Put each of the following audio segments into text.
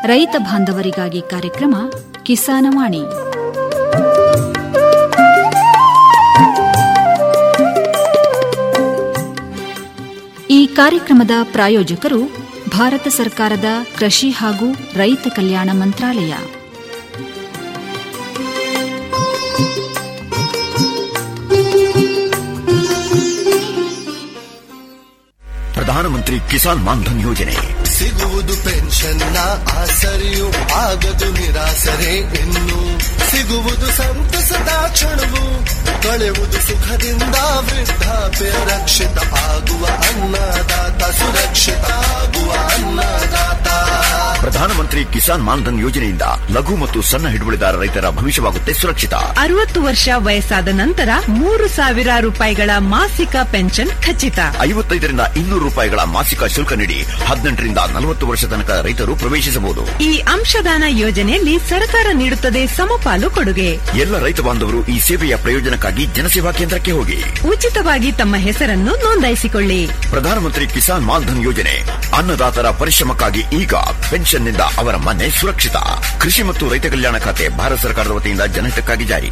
ರೈತ ಬಾಂಧವರಿಗಾಗಿ ಕಾರ್ಯಕ್ರಮ ಕಿಸಾನವಾಣಿ ಈ ಕಾರ್ಯಕ್ರಮದ ಪ್ರಾಯೋಜಕರು ಭಾರತ ಸರ್ಕಾರದ ಕೃಷಿ ಹಾಗೂ ರೈತ ಕಲ್ಯಾಣ ಮಂತ್ರಾಲಯ ಪ್ರಧಾನಮಂತ್ರಿ ಕಿಸಾನ್ ಮಾನ್ಧನ್ ಯೋಜನೆ ಸಿಗುವುದು ಪೆನ್ಷನ್ನ ಆಸರೆಯು ಆಗದು ನಿರಾಸರೆ ಇನ್ನು ಸಿಗುವುದು ಸಂತಸದ ಕ್ಷಣವು ಕಳೆಯುವುದು ಸುಖದಿಂದ ವೃದ್ಧಾಪ್ಯ ರಕ್ಷಿತ ಆಗುವ ಅನ್ನದಾತ ಸುರಕ್ಷಿತ ಆಗುವ ಅನ್ನದಾತ ಪ್ರಧಾನಮಂತ್ರಿ ಕಿಸಾನ್ ಮಾನ್ಧನ್ ಯೋಜನೆಯಿಂದ ಲಘು ಮತ್ತು ಸಣ್ಣ ಹಿಡುವಳಿದಾರ ರೈತರ ಭವಿಷ್ಯವಾಗುತ್ತೆ ಸುರಕ್ಷಿತ ಅರವತ್ತು ವರ್ಷ ವಯಸ್ಸಾದ ನಂತರ ಮೂರು ಸಾವಿರ ರೂಪಾಯಿಗಳ ಮಾಸಿಕ ಪೆನ್ಷನ್ ಖಚಿತ ಐವತ್ತೈದರಿಂದ ಇನ್ನೂರು ರೂಪಾಯಿಗಳ ಮಾಸಿಕ ಶುಲ್ಕ ನೀಡಿ ಹದಿನೆಂಟರಿಂದ ನಲವತ್ತು ವರ್ಷ ತನಕ ರೈತರು ಪ್ರವೇಶಿಸಬಹುದು ಈ ಅಂಶದಾನ ಯೋಜನೆಯಲ್ಲಿ ಸರ್ಕಾರ ನೀಡುತ್ತದೆ ಸಮಪಾಲು ಕೊಡುಗೆ ಎಲ್ಲ ರೈತ ಬಾಂಧವರು ಈ ಸೇವೆಯ ಪ್ರಯೋಜನಕ್ಕಾಗಿ ಜನಸೇವಾ ಕೇಂದ್ರಕ್ಕೆ ಹೋಗಿ ಉಚಿತವಾಗಿ ತಮ್ಮ ಹೆಸರನ್ನು ನೋಂದಾಯಿಸಿಕೊಳ್ಳಿ ಪ್ರಧಾನಮಂತ್ರಿ ಕಿಸಾನ್ ಮಾನ್ಧನ್ ಯೋಜನೆ ಅನ್ನದಾತರ ಪರಿಶ್ರಮಕ್ಕಾಗಿ ಈಗ ಪೆನ್ಷನ್ನಿಂದ ಅವರ ಮನೆ ಸುರಕ್ಷಿತ ಕೃಷಿ ಮತ್ತು ರೈತ ಕಲ್ಯಾಣ ಖಾತೆ ಭಾರತ ಸರ್ಕಾರದ ವತಿಯಿಂದ ಜನಹಿತಕ್ಕಾಗಿ ಜಾರಿ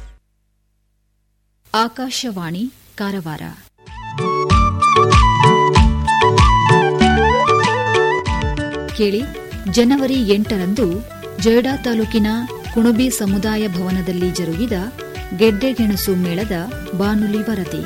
ಆಕಾಶವಾಣಿ ಕಾರವಾರ ಕೇಳಿ ಜನವರಿ ಎಂಟರಂದು ಜೊಯ್ಡಾ ತಾಲೂಕಿನ ಕುಣಬಿ ಸಮುದಾಯ ಭವನದಲ್ಲಿ ಜರುಗಿದ ಗೆಡ್ಡೆಗೆಣಸು ಮೇಳದ ಬಾನುಲಿ ವರದಿ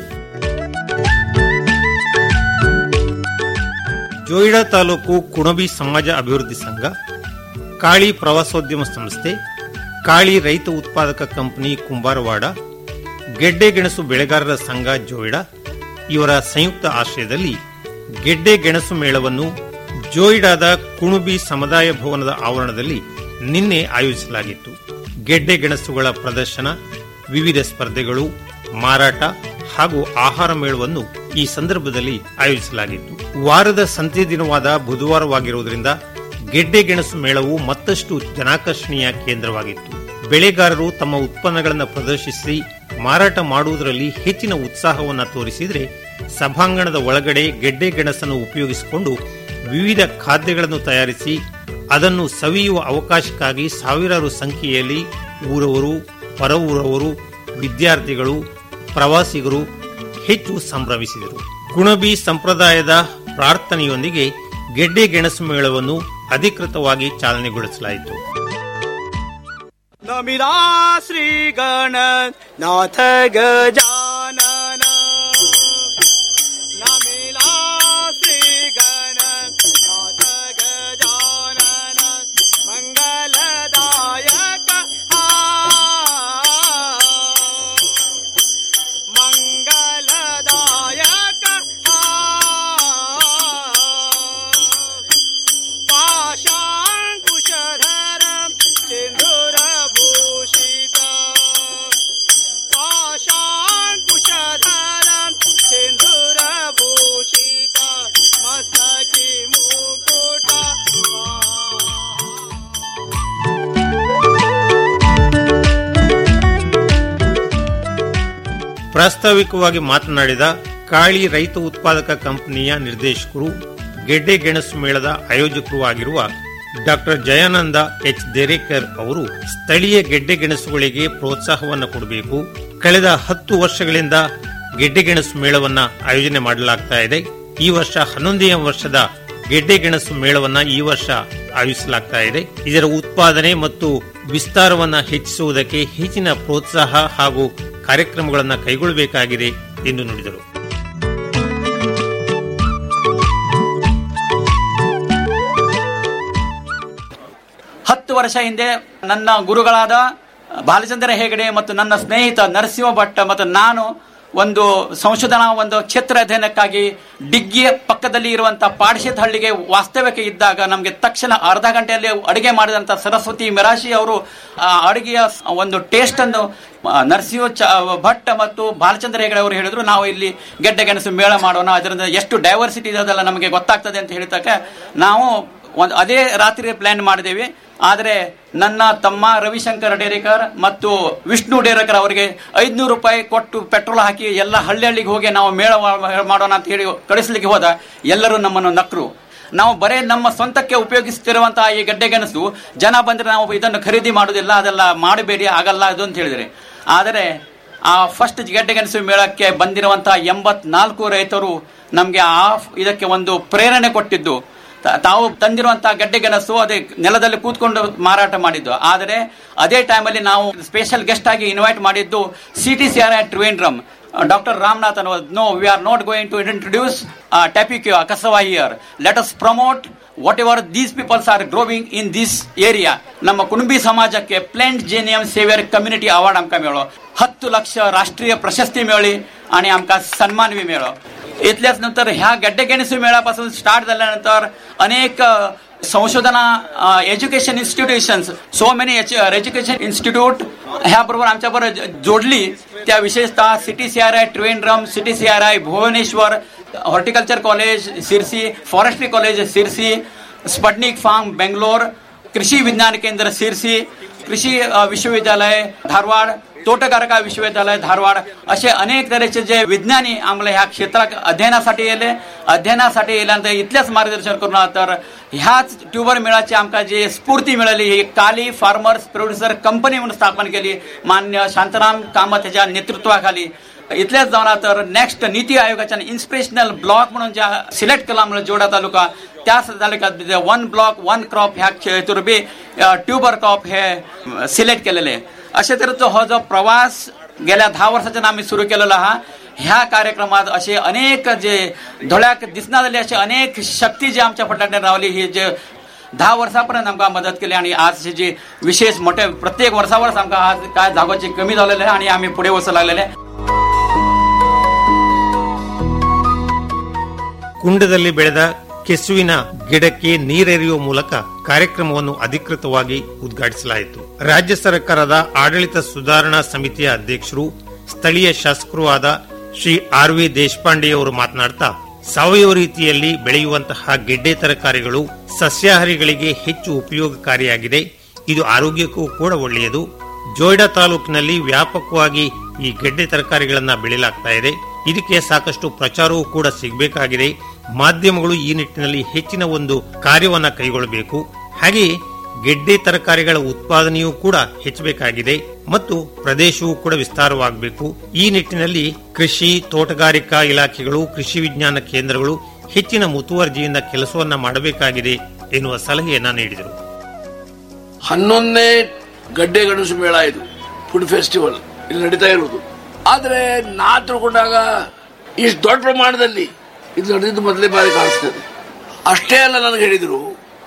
ಜೋಯಿಡಾ ತಾಲೂಕು ಕುಣಬಿ ಸಮಾಜ ಅಭಿವೃದ್ಧಿ ಸಂಘ ಕಾಳಿ ಪ್ರವಾಸೋದ್ಯಮ ಸಂಸ್ಥೆ ಕಾಳಿ ರೈತ ಉತ್ಪಾದಕ ಕಂಪನಿ ಕುಂಬಾರವಾಡ ಗೆಡ್ಡೆ ಗೆಣಸು ಬೆಳೆಗಾರರ ಸಂಘ ಜೋಯಿಡಾ ಇವರ ಸಂಯುಕ್ತ ಆಶ್ರಯದಲ್ಲಿ ಗೆಡ್ಡೆ ಗೆಣಸು ಮೇಳವನ್ನು ಜೋಯಿಡಾದ ಕುಣುಬಿ ಸಮುದಾಯ ಭವನದ ಆವರಣದಲ್ಲಿ ನಿನ್ನೆ ಆಯೋಜಿಸಲಾಗಿತ್ತು ಗೆಡ್ಡೆ ಗೆಣಸುಗಳ ಪ್ರದರ್ಶನ ವಿವಿಧ ಸ್ಪರ್ಧೆಗಳು ಮಾರಾಟ ಹಾಗೂ ಆಹಾರ ಮೇಳವನ್ನು ಈ ಸಂದರ್ಭದಲ್ಲಿ ಆಯೋಜಿಸಲಾಗಿತ್ತು ವಾರದ ಸಂತೆ ದಿನವಾದ ಬುಧವಾರವಾಗಿರುವುದರಿಂದ ಗೆಡ್ಡೆ ಗೆಣಸು ಮೇಳವು ಮತ್ತಷ್ಟು ಜನಾಕರ್ಷಣೀಯ ಕೇಂದ್ರವಾಗಿತ್ತು ಬೆಳೆಗಾರರು ತಮ್ಮ ಉತ್ಪನ್ನಗಳನ್ನು ಪ್ರದರ್ಶಿಸಿ ಮಾರಾಟ ಮಾಡುವುದರಲ್ಲಿ ಹೆಚ್ಚಿನ ಉತ್ಸಾಹವನ್ನು ತೋರಿಸಿದರೆ ಸಭಾಂಗಣದ ಒಳಗಡೆ ಗೆಡ್ಡೆ ಗೆಣಸನ್ನು ಉಪಯೋಗಿಸಿಕೊಂಡು ವಿವಿಧ ಖಾದ್ಯಗಳನ್ನು ತಯಾರಿಸಿ ಅದನ್ನು ಸವಿಯುವ ಅವಕಾಶಕ್ಕಾಗಿ ಸಾವಿರಾರು ಸಂಖ್ಯೆಯಲ್ಲಿ ಊರವರು ಹೊರ ಊರವರು ವಿದ್ಯಾರ್ಥಿಗಳು ಪ್ರವಾಸಿಗರು ಹೆಚ್ಚು ಸಂಭ್ರಮಿಸಿದರು ಕುಣಬಿ ಸಂಪ್ರದಾಯದ ಪ್ರಾರ್ಥನೆಯೊಂದಿಗೆ ಗೆಡ್ಡೆ ಗೆಣಸು ಮೇಳವನ್ನು ಅಧಿಕೃತವಾಗಿ ಚಾಲನೆಗೊಳಿಸಲಾಯಿತು ನಮಿರಾ ಶ್ರೀ ಗಣನಾಥ ಗಜಾನನ ನಮಿಲಾ ಶ್ರೀ ಗಣನಾಥ ಗಜಾನನ ಮಂಗಲದಾಯಕ ಆ, ಮಂಗಲದಾಯಕ ಆ, ಪಾಶಾಂಕುಶಧರಂ ಸಿಂಧೂರಭೂಷಿತ ಪಾಶಾಂಕುಶಧರಂ ಸಿಂಧೂರಭೂಷಿತ ಮಸ್ತಕಿ ಮುಕುಟ ಪ್ರಾಸ್ತಾವಿಕವಾಗಿ ಮಾತನಾಡಿದ ಕಾಳಿ ರೈತ ಉತ್ಪಾದಕ ಕಂಪನಿಯ ನಿರ್ದೇಶಕರು ಗೆಡ್ಡೆ ಗೆಣಸು ಮೇಳದ ಆಯೋಜಕರು ಆಗಿರುವ ಡಾಕ್ಟರ್ ಜಯಾನಂದ ಎಚ್ ದೇರೇಕರ್ ಅವರು ಸ್ಥಳೀಯ ಗೆಡ್ಡೆ ಗೆಣಸುಗಳಿಗೆ ಪ್ರೋತ್ಸಾಹವನ್ನು ಕೊಡಬೇಕು ಕಳೆದ ಹತ್ತು ವರ್ಷಗಳಿಂದ ಗೆಡ್ಡೆ ಗೆಣಸು ಮೇಳವನ್ನ ಆಯೋಜನೆ ಮಾಡಲಾಗ್ತಾ ಇದೆ ಈ ವರ್ಷ ಹನ್ನೊಂದನೇ ವರ್ಷದ ಗೆಡ್ಡೆ ಗೆಣಸು ಮೇಳವನ್ನ ಈ ವರ್ಷ ಆಯೋಜಿಸಲಾಗ್ತಾ ಇದೆ ಇದರ ಉತ್ಪಾದನೆ ಮತ್ತು ವಿಸ್ತಾರವನ್ನ ಹೆಚ್ಚಿಸುವುದಕ್ಕೆ ಹೆಚ್ಚಿನ ಪ್ರೋತ್ಸಾಹ ಹಾಗೂ ಕಾರ್ಯಕ್ರಮಗಳನ್ನು ಕೈಗೊಳ್ಳಬೇಕಾಗಿದೆ ಎಂದು ನುಡಿದರು ಹತ್ತು ವರ್ಷ ಹಿಂದೆ ನನ್ನ ಗುರುಗಳಾದ ಬಾಲಚಂದ್ರ ಹೆಗಡೆ ಮತ್ತು ನನ್ನ ಸ್ನೇಹಿತ ನರಸಿಂಹ ಭಟ್ ಮತ್ತು ನಾನು ಒಂದು ಸಂಶೋಧನಾ ಒಂದು ಕ್ಷೇತ್ರ ಅಧ್ಯಯನಕ್ಕಾಗಿ ಡಿಗ್ಗಿಯ ಪಕ್ಕದಲ್ಲಿ ಇರುವಂತಹ ಪಾಡಿಶೆತ್ ಹಳ್ಳಿಗೆ ವಾಸ್ತವ್ಯಕ್ಕೆ ಇದ್ದಾಗ ನಮಗೆ ತಕ್ಷಣ ಅರ್ಧ ಗಂಟೆಯಲ್ಲಿ ಅಡುಗೆ ಮಾಡಿದಂತ ಸರಸ್ವತಿ ಮಿರಾಶಿ ಅವರು ಆ ಅಡುಗೆಯ ಒಂದು ಟೇಸ್ಟ್ ಅನ್ನು ಆ, ನರಸಿಂಹ ಚ ಭಟ್ ಮತ್ತು ಬಾಲಚಂದ್ರ ಹೆಗಡೆ ಅವರು ಹೇಳಿದ್ರು ನಾವು ಇಲ್ಲಿ ಗೆಡ್ಡೆ ಗೆಣಸು ಮೇಳ ಮಾಡೋಣ ಅದರಿಂದ ಎಷ್ಟು ಡೈವರ್ಸಿಟಿ ಇರೋದೆಲ್ಲ ನಮಗೆ ಗೊತ್ತಾಗ್ತದೆ ಅಂತ ಹೇಳಿದಾಗ ನಾವು ಒಂದು ಅದೇ ರಾತ್ರಿ ಪ್ಲಾನ್ ಮಾಡಿದ್ದೇವೆ ಆದರೆ ನನ್ನ ತಮ್ಮ ರವಿಶಂಕರ್ ಡೇರೇಕರ್ ಮತ್ತು ವಿಷ್ಣು ಡೇರೇಕರ್ ಅವರಿಗೆ ಐದ್ನೂರು ರೂಪಾಯಿ ಕೊಟ್ಟು ಪೆಟ್ರೋಲ್ ಹಾಕಿ ಎಲ್ಲ ಹಳ್ಳಿ ಹಳ್ಳಿಗೆ ಹೋಗಿ ನಾವು ಮೇಳ ಮಾ- ಮಾಡೋಣ ಅಂತ ಹೇಳಿ ಕಳಿಸ್ಲಿಕ್ಕೆ ಹೋದ ಎಲ್ಲರೂ ನಮ್ಮನ್ನು ನಕ್ರು ನಾವು ಬರೇ ನಮ್ಮ ಸ್ವಂತಕ್ಕೆ ಉಪಯೋಗಿಸ್ತಿರುವಂತಹ ಈ ಗಡ್ಡೆ ಗೆಣಸು ಜನ ಬಂದ್ರೆ ನಾವು ಇದನ್ನು ಖರೀದಿ ಮಾಡುವುದಿಲ್ಲ ಅದೆಲ್ಲ ಮಾಡಬೇಡಿ ಆಗಲ್ಲ ಅದು ಅಂತ ಹೇಳಿದ್ರೆ ಆದರೆ ಆ ಫಸ್ಟ್ ಗೆಡ್ಡೆ ಗೆಣಸು ಮೇಳಕ್ಕೆ ಬಂದಿರುವಂತಹ ಎಂಬತ್ನಾಲ್ಕು ರೈತರು ನಮಗೆ ಆ ಇದಕ್ಕೆ ಒಂದು ಪ್ರೇರಣೆ ಕೊಟ್ಟಿದ್ದು ತ- ತಾವು ತಂದಿರುವಂತಹ ಗಡ್ಡೆ ಗೆಣಸು ಅದೇ ನೆಲದಲ್ಲಿ ಕೂತ್ಕೊಂಡು ಮಾರಾಟ ಮಾಡಿದ್ದು ಆದರೆ ಅದೇ ಟೈಮಲ್ಲಿ ನಾವು ಸ್ಪೆಷಲ್ ಗೆಸ್ಟ್ ಆಗಿ ಇನ್ವೈಟ್ ಮಾಡಿದ್ದು C T C R I Trivandrum doctor Ramanath no we are not going to introduce tapioca ಅಕಸವಾ year let us promote whatever these peoples are growing in this area ನಮ್ಮ ಕುಣಬಿ ಸಮಾಜಕ್ಕೆ plant genome saviour community award आमकां मेळ्ळो हत्त लक्ष राष्ट्रीय प्रशस्ती मेळ्ळी आणि आमकां सन्मान बी मेळ्ळो इतल्याच नंतर ह्या गड्डे गेणसू मेळापासून स्टार्ट जाल्यानंतर अनेक अ, संशोधना education institutions so many education institute ह्या बरोबर आमच्या बरोबर जोडली त्या विशेषतः CT C R I Trivandrum CT C R I Bhubaneswar horticulture college Sirsi forestry college Sirsi Sputnik farm Bangalore Krishi Vigyan केंद्र सिरसी कृषी अ, विश्वविद्यालय धारवाड तोटगारिका विश्वविद्यालय धारवाड असे अनेक तऱ्हेचे जे विज्ञानी आम्हाला ह्या क्षेत्रात अध्ययनासाठी येले अध्ययनासाठी येल्यानंतर इथलेच मार्गदर्शन करून तर ह्याच ट्युबर मेळाची आमकां जी स्फूर्ती मिळाली ही काली फार्मर्स प्रोड्युसर कंपनी म्हणून स्थापन केली मान्य शांताराम कामत ह्याच्या नेतृत्वाखाली इतलेच जावना तर नेक्स्ट नीती आयोगाच्या इन्स्पिरेशनल ब्लॉक म्हणून ज्या सिलेक्ट केला म्हणून जोडा तालुका त्याच तालुक्यात वन ब्लॉक वन क्रॉप ह्या हेतूर बी ट्युबर क्रॉप हे सिलेक्ट केलेले अशे तरेचो हो जो प्रवास गेल्या दहा वर्साच्यान आम्ही सुरू केलेलो आहा ह्या कार्यक्रमात असे अनेक जे दोळ्याक दिसना जाली असे अनेक शक्ती जी आमच्या फाटल्यान रावली ही जे दहा वर्सापर्यंत आमकां मदत केली आणि आज ही जी विशेष मोठे प्रत्येक वर्सा वर्स आमकां आज काय जागोची कमी झालेले आणि आम्ही पुढे वचू लागलेले ಕುಂಡದಲ್ಲಿ ಬೆಳೆದ ಕೆಸುವಿನ ಗಿಡಕ್ಕೆ ನೀರೆರೆಯುವ ಮೂಲಕ ಕಾರ್ಯಕ್ರಮವನ್ನು ಅಧಿಕೃತವಾಗಿ ಉದ್ಘಾಟಿಸಲಾಯಿತು ರಾಜ್ಯ ಸರ್ಕಾರದ ಆಡಳಿತ ಸುಧಾರಣಾ ಸಮಿತಿಯ ಅಧ್ಯಕ್ಷರು ಸ್ಥಳೀಯ ಶಾಸಕರೂ ಆದ ಶ್ರೀ ಆರ್ ವಿ ದೇಶಪಾಂಡೆಯವರು ಮಾತನಾಡ್ತಾ ಸಾವಯವ ರೀತಿಯಲ್ಲಿ ಬೆಳೆಯುವಂತಹ ಗೆಡ್ಡೆ ತರಕಾರಿಗಳು ಸಸ್ಯಾಹಾರಿಗಳಿಗೆ ಹೆಚ್ಚು ಉಪಯೋಗಕಾರಿಯಾಗಿದೆ ಇದು ಆರೋಗ್ಯಕ್ಕೂ ಕೂಡ ಒಳ್ಳೆಯದು ಜೋಯ್ಡಾ ತಾಲೂಕಿನಲ್ಲಿ ವ್ಯಾಪಕವಾಗಿ ಈ ಗೆಡ್ಡೆ ತರಕಾರಿಗಳನ್ನ ಬೆಳೆಯಲಾಗ್ತಾ ಇದೆ ಇದಕ್ಕೆ ಸಾಕಷ್ಟು ಪ್ರಚಾರವೂ ಕೂಡ ಸಿಗಬೇಕಾಗಿದೆ ಮಾಧ್ಯಮಗಳು ಈ ನಿಟ್ಟಿನಲ್ಲಿ ಹೆಚ್ಚಿನ ಒಂದು ಕಾರ್ಯವನ್ನ ಕೈಗೊಳ್ಳಬೇಕು ಹಾಗೆಯೇ ಗೆಡ್ಡೆ ತರಕಾರಿಗಳ ಉತ್ಪಾದನೆಯೂ ಕೂಡ ಹೆಚ್ಚಬೇಕಾಗಿದೆ ಮತ್ತು ಪ್ರದೇಶವೂ ಕೂಡ ವಿಸ್ತಾರವಾಗಬೇಕು ಈ ನಿಟ್ಟಿನಲ್ಲಿ ಕೃಷಿ ತೋಟಗಾರಿಕಾ ಇಲಾಖೆಗಳು ಕೃಷಿ ವಿಜ್ಞಾನ ಕೇಂದ್ರಗಳು ಹೆಚ್ಚಿನ ಮುತುವರ್ಜಿಯಿಂದ ಕೆಲಸವನ್ನ ಮಾಡಬೇಕಾಗಿದೆ ಎನ್ನುವ ಸಲಹೆಯನ್ನ ನೀಡಿದರು ಹನ್ನೊಂದನೇ ಗಡ್ಡೆ ಗಣಸು ಮೇಳ ಇದು ಫುಡ್ ಫೆಸ್ಟಿವಲ್ ಇಲ್ಲಿ ನಡೀತಾ ಇರುವುದು ಆದ್ರೆ ನಾ ತಿಳ್ಕೊಂಡಾಗ ಇಷ್ಟು ದೊಡ್ಡ ಪ್ರಮಾಣದಲ್ಲಿ ಇದು ನಡೆದಿದ್ದು ಮೊದಲೇ ಬಾರಿ ಕಾಣಿಸ್ತದೆ ಅಷ್ಟೇ ಅಲ್ಲ ನನಗೆ ಹೇಳಿದ್ರು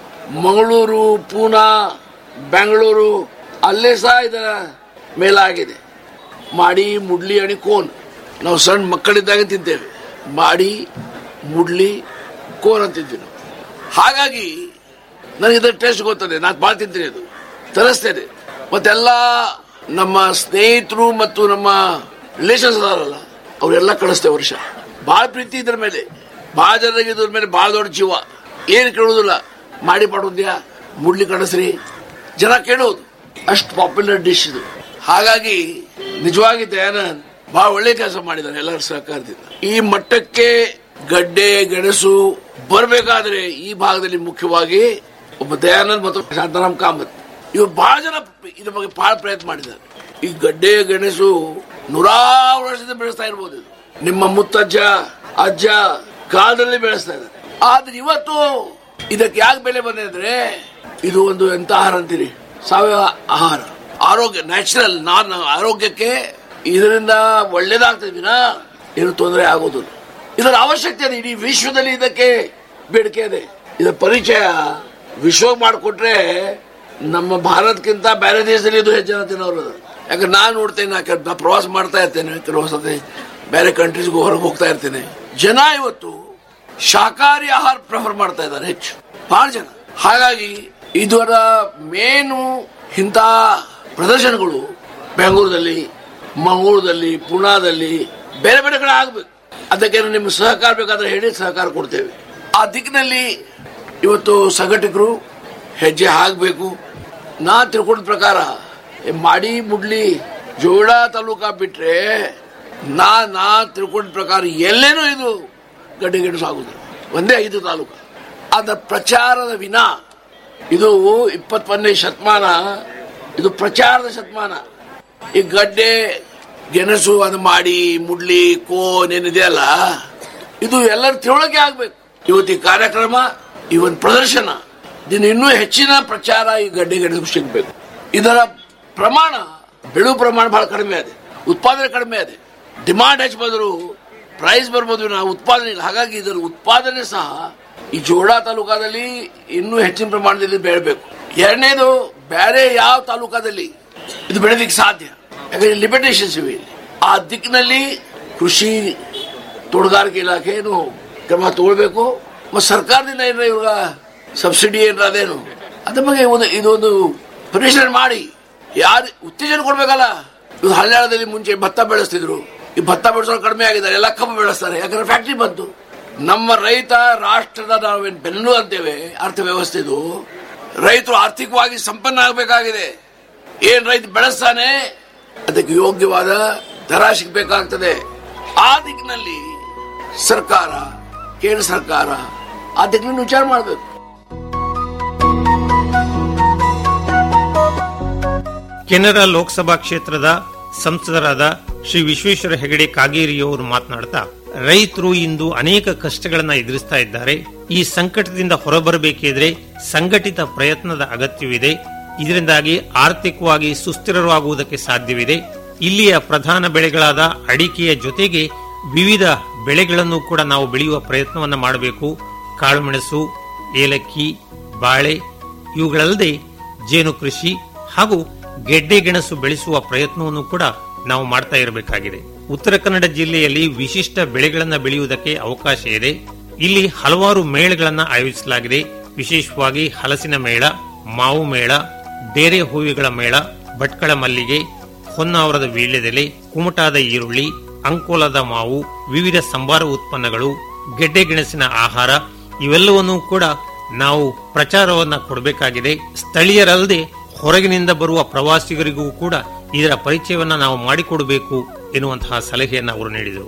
ಮಂಗಳೂರು ಪೂನಾ ಬೆಂಗಳೂರು ಅಲ್ಲೇ ಸಹ ಇದರ ಮೇಳ ಆಗಿದೆ ಮಾಡಿ ಮುಡ್ಲಿ ಅಣಿ ಕೋನ್ ನಾವು ಸಣ್ಣ ಮಕ್ಕಳಿದ್ದಾಗ ತಿಂತೇವೆ ಮಾಡಿ ಮುಡ್ಲಿ ಕೋನ್ ಅಂತಿದ್ವಿ ನಾವು ಹಾಗಾಗಿ ನನಗೆ ಇದರ ಟೇಸ್ಟ್ ಗೊತ್ತದೆ ನಾನು ಭಾಳ ತಿಂತೀನಿ ಅದು ತರಿಸ್ತೇನೆ ಮತ್ತೆಲ್ಲ ನಮ್ಮ ಸ್ನೇಹಿತರು ಮತ್ತು ನಮ್ಮ ರಿಲೇಷನ್ಸ್ ಅದಾರಲ್ಲ ಅವರೆಲ್ಲ ಕಳಿಸ್ತೇವೆ ವರ್ಷ ಭಾಳ ಪ್ರೀತಿ ಇದ್ರ ಮೇಲೆ ಭಾಳ ಜನರಿಗೆ ಇದ್ರ ಮೇಲೆ ಭಾಳ ದೊಡ್ಡ ಜೀವ ಏನು ಕೇಳೋದಿಲ್ಲ ಮಾಡಿ ಮಾಡೋದ್ಯಾ ಮುಡ್ಲಿ ಕಳಿಸ್ರಿ ಜನ ಕೇಳೋದು ಅಷ್ಟು ಪಾಪ್ಯುಲರ್ ಡಿಶ್ ಇದು ಹಾಗಾಗಿ ನಿಜವಾಗಿ ದಯಾನಂದ್ ಬಹಳ ಒಳ್ಳೆ ಕೆಲಸ ಮಾಡಿದ್ದಾನೆ ಎಲ್ಲರ ಸಹಕಾರದಿಂದ ಈ ಮಟ್ಟಕ್ಕೆ ಗಡ್ಡೆ ಗೆಣಸು ಬರಬೇಕಾದ್ರೆ ಈ ಭಾಗದಲ್ಲಿ ಮುಖ್ಯವಾಗಿ ಒಬ್ಬ ದಯಾನಂದ್ ಮತ್ತು ಶಾಂತಾರಾಮ್ ಕಾಮತ್ ಇವರು ಬಹಳ ಜನ ಇದ್ರ ಬಗ್ಗೆ ಬಹಳ ಪ್ರಯತ್ನ ಮಾಡಿದ್ದಾರೆ ಈ ಗಡ್ಡೆ ಗೆಣಸು ನೂರಾರು ವರ್ಷದಿಂದ ಬೆಳೆಸ್ತಾ ಇರ್ಬೋದು ಇದು ನಿಮ್ಮ ಮುತ್ತಜ್ಜ ಅಜ್ಜ ಕಾಲದಲ್ಲಿ ಬೆಳೆಸ್ತಾ ಇದ್ದಾರೆ ಆದ್ರೆ ಇವತ್ತು ಇದಕ್ಕೆ ಯಾಕೆ ಬೆಲೆ ಬಂದಿದೆ ಅಂದ್ರೆ ಇದು ಒಂದು ಎಂತ ಆಹಾರ ಅಂತೀರಿ ಸಾವಯವ ಆಹಾರ ಆರೋಗ್ಯ ನ್ಯಾಚುರಲ್ ನಾನ್ ಆರೋಗ್ಯಕ್ಕೆ ಇದರಿಂದ ಒಳ್ಳೇದಾಗ್ತದೆ ವಿನ ಏನು ತೊಂದರೆ ಆಗೋದಿಲ್ಲ ಇದರ ಅವಶ್ಯಕತೆ ಇದೆ ಇಡೀ ವಿಶ್ವದಲ್ಲಿ ಇದಕ್ಕೆ ಬೇಡಿಕೆ ಇದೆ ಇದರ ಪರಿಚಯ ವಿಶ್ವ ಮಾಡಿಕೊಟ್ರೆ ನಮ್ಮ ಭಾರತಕ್ಕಿಂತ ಬೇರೆ ದೇಶದಲ್ಲಿ ಇದು ಹೆಚ್ಚು ಜನ ತಿನ್ನೋರು ಅದಾರ. ಯಾಕಂದ್ರೆ ನಾನು ನೋಡ್ತೇನೆ ನಾ ಕೆಲ- ನಾ ಪ್ರವಾಸ ಮಾಡ್ತಾ ಇರ್ತೇನೆ ಕೆಲವು ಸತಿ ಬೇರೆ ಕಂಟ್ರೀಸ್ಗೂ ಹೊರಗೆ ಹೋಗ್ತಾ ಇರ್ತೇನೆ ಜನ ಇವತ್ತು ಶಾಕಾಹಾರಿ ಆಹಾರ ಪ್ರಿಫರ್ ಮಾಡ್ತಾ ಇದ್ದಾರೆ ಹೆಚ್ಚು ಬಹಳ ಜನ ಹಾಗಾಗಿ ಇದರ ಮೇನು ಇಂಥ ಪ್ರದರ್ಶನಗಳು ಬೆಂಗಳೂರಲ್ಲಿ ಮಂಗಳೂರಲ್ಲಿ ಪುಣಾದಲ್ಲಿ ಬೇರೆ ಬೇರೆ ಕಡೆ ಆಗ್ಬೇಕು ಅದಕ್ಕೆ ನಿಮ್ಮ ಸಹಕಾರ ಬೇಕಾದ್ರೆ ಹೇಳಿ ಸಹಕಾರ ಕೊಡ್ತೇವೆ ಆ ದಿಕ್ಕಿನಲ್ಲಿ ಇವತ್ತು ಸಂಘಟಕರು ಹೆಜ್ಜೆ ಹಾಕಬೇಕು ನಾ ತಿಳ್ಕೊಂಡ ಪ್ರಕಾರ ಈ ಮಾಡಿ ಮುಡ್ಲಿ ಜೋಳ ತಾಲೂಕ ಬಿಟ್ರೆ ನಾ ನಾ ತಿಳ್ಕೊಂಡ ಪ್ರಕಾರ ಎಲ್ಲೇನೂ ಇದು ಗಡ್ಡೆ ಗೆಣಸು ಆಗುದಿಲ್ಲ ಒಂದೇ ಐದು ತಾಲೂಕು ಅದರ ಪ್ರಚಾರದ ವಿನ ಇದು ಇಪ್ಪತ್ತೊಂದನೇ ಶತಮಾನ ಇದು ಪ್ರಚಾರದ ಶತಮಾನ ಈ ಗಡ್ಡೆ ಗೆಣಸು ಅದು ಮಾಡಿ ಮುಡ್ಲಿ ಕೋನ್ ಏನಿದೆಯಲ್ಲ ಇದು ಎಲ್ಲರ ತಿಳುವಳಿಕೆ ಆಗ್ಬೇಕು ಇವತ್ತು ಈ ಕಾರ್ಯಕ್ರಮ ಈ ಒಂದು ಪ್ರದರ್ಶನ ಇದನ್ನು ಇನ್ನೂ ಹೆಚ್ಚಿನ ಪ್ರಚಾರ ಈ ಗಡ್ಡೆ ಗೆಣಸು ಸಿಗಬೇಕು ಇದರ ಪ್ರಮಾಣ ಬೆಳು ಪ್ರಮಾಣ ಬಹಳ ಕಡಿಮೆ ಇದೆ ಉತ್ಪಾದನೆ ಕಡಿಮೆ ಇದೆ ಡಿಮಾಂಡ್ ಹೆಚ್ಚು ಬಂದರೂ ಪ್ರೈಸ್ ಬರ್ಬೋದು ನಾವು ಉತ್ಪಾದನೆ ಇಲ್ಲ ಹಾಗಾಗಿ ಇದರ ಉತ್ಪಾದನೆ ಸಹ ಈ ಜೋಡಾ ತಾಲೂಕಾದಲ್ಲಿ ಇನ್ನೂ ಹೆಚ್ಚಿನ ಪ್ರಮಾಣದಲ್ಲಿ ಬೆಳಬೇಕು ಎರಡನೇದು ಬೇರೆ ಯಾವ ತಾಲೂಕಾದಲ್ಲಿ ಇದು ಬೆಳೆದಿಕ್ಕೆ ಸಾಧ್ಯ ಯಾಕಂದ್ರೆ ಲಿಮಿಟೇಷನ್ಸ್ ಇವೆ ಇಲ್ಲಿ. ಆ ದಿಕ್ಕಿನಲ್ಲಿ ಕೃಷಿ ತೋಟಗಾರಿಕೆ ಇಲಾಖೆ ಏನು ಕ್ರಮ ತಗೊಳ್ಬೇಕು ಮತ್ತು ಸರ್ಕಾರದಿಂದ ಏನಾರ ಇವಾಗ ಸಬ್ಸಿಡಿ ಏನಾರ ಅದೇನು ಅದ್ರ ಬಗ್ಗೆ ಒಂದು ಇದೊಂದು ಪರಿಶೀಲನೆ ಮಾಡಿ ಯಾರು ಉತ್ತೇಜನ ಕೊಡ್ಬೇಕಲ್ಲ ಇದು ಹಳ್ಯಾಳದಲ್ಲಿ ಮುಂಚೆ ಭತ್ತ ಬೆಳೆಸ್ತಿದ್ರು ಈ ಭತ್ತ ಬೆಳೆಸೋರು ಕಡಿಮೆ ಆಗಿದ್ದಾರೆ ಎಲ್ಲ ಕಬ್ಬು ಬೆಳೆಸ್ತಾರೆ ಯಾಕಂದ್ರೆ ಫ್ಯಾಕ್ಟ್ರಿ ಬಂತು ನಮ್ಮ ರೈತ ರಾಷ್ಟ್ರದ ನಾವೇನು ಬೆನ್ನು ಅಂತೇವೆ ಅರ್ಥವ್ಯವಸ್ಥೆದು ರೈತರು ಆರ್ಥಿಕವಾಗಿ ಸಂಪನ್ನ ಆಗಬೇಕಾಗಿದೆ ಏನ್ ರೈತ ಬೆಳೆಸ್ತಾನೆ ಅದಕ್ಕೆ ಯೋಗ್ಯವಾದ ದರ ಸಿಗಬೇಕಾಗ್ತದೆ ಆ ದಿಕ್ಕಿನಲ್ಲಿ ಸರ್ಕಾರ ಕೇಂದ್ರ ಸರ್ಕಾರ ಆ ದಿಕ್ಕಿನಲ್ಲಿ ವಿಚಾರ ಮಾಡಬೇಕು ಕೆನರಾ ಲೋಕಸಭಾ ಕ್ಷೇತ್ರದ ಸಂಸದರಾದ ಶ್ರೀ ವಿಶ್ವೇಶ್ವರ ಹೆಗಡೆ ಕಾಗೇರಿಯವರು ಮಾತನಾಡ್ತಾ ರೈತರು ಇಂದು ಅನೇಕ ಕಷ್ಟಗಳನ್ನ ಎದುರಿಸ್ತಾ ಇದ್ದಾರೆ ಈ ಸಂಕಟದಿಂದ ಹೊರಬರಬೇಕಿದ್ರೆ ಸಂಘಟಿತ ಪ್ರಯತ್ನದ ಅಗತ್ಯವಿದೆ ಇದರಿಂದಾಗಿ ಆರ್ಥಿಕವಾಗಿ ಸುಸ್ಥಿರವಾಗುವುದಕ್ಕೆ ಸಾಧ್ಯವಿದೆ ಇಲ್ಲಿಯ ಪ್ರಧಾನ ಬೆಳೆಗಳಾದ ಅಡಿಕೆಯ ಜೊತೆಗೆ ವಿವಿಧ ಬೆಳೆಗಳನ್ನು ಕೂಡ ನಾವು ಬೆಳೆಯುವ ಪ್ರಯತ್ನವನ್ನ ಮಾಡಬೇಕು ಕಾಳುಮೆಣಸು ಏಲಕ್ಕಿ ಬಾಳೆ ಇವುಗಳಲ್ಲದೆ ಜೇನು ಕೃಷಿ ಹಾಗೂ ಗೆಡ್ಡೆ ಗೆಣಸು ಬೆಳೆಸುವ ಪ್ರಯತ್ನವನ್ನು ಕೂಡ ನಾವು ಮಾಡ್ತಾ ಇರಬೇಕಾಗಿದೆ ಉತ್ತರ ಕನ್ನಡ ಜಿಲ್ಲೆಯಲ್ಲಿ ವಿಶಿಷ್ಟ ಬೆಳೆಗಳನ್ನ ಬೆಳೆಯುವುದಕ್ಕೆ ಅವಕಾಶ ಇದೆ ಇಲ್ಲಿ ಹಲವಾರು ಮೇಳಗಳನ್ನ ಆಯೋಜಿಸಲಾಗಿದೆ ವಿಶೇಷವಾಗಿ ಹಲಸಿನ ಮೇಳ ಮಾವು ಮೇಳ ಡೇರೆ ಹೂವಿಗಳ ಮೇಳ ಭಟ್ಕಳ ಮಲ್ಲಿಗೆ ಹೊನ್ನಾವರದ ವೀಳ್ಯದೆಲೆ ಕುಮಟಾದ ಈರುಳ್ಳಿ ಅಂಕೋಲದ ಮಾವು ವಿವಿಧ ಸಂಬಾರ ಉತ್ಪನ್ನಗಳು ಗೆಡ್ಡೆ ಗೆಣಸಿನ ಆಹಾರ ಇವೆಲ್ಲವನ್ನೂ ಕೂಡ ನಾವು ಪ್ರಚಾರವನ್ನ ಕೊಡಬೇಕಾಗಿದೆ ಸ್ಥಳೀಯರಲ್ಲದೆ ಹೊರಗಿನಿಂದ ಬರುವ ಪ್ರವಾಸಿಗರಿಗೂ ಕೂಡ ಇದರ ಪರಿಚಯವನ್ನ ನಾವು ಮಾಡಿಕೊಡಬೇಕು ಎನ್ನುವಂತಹ ಸಲಹೆಯನ್ನು ಅವರು ನೀಡಿದರು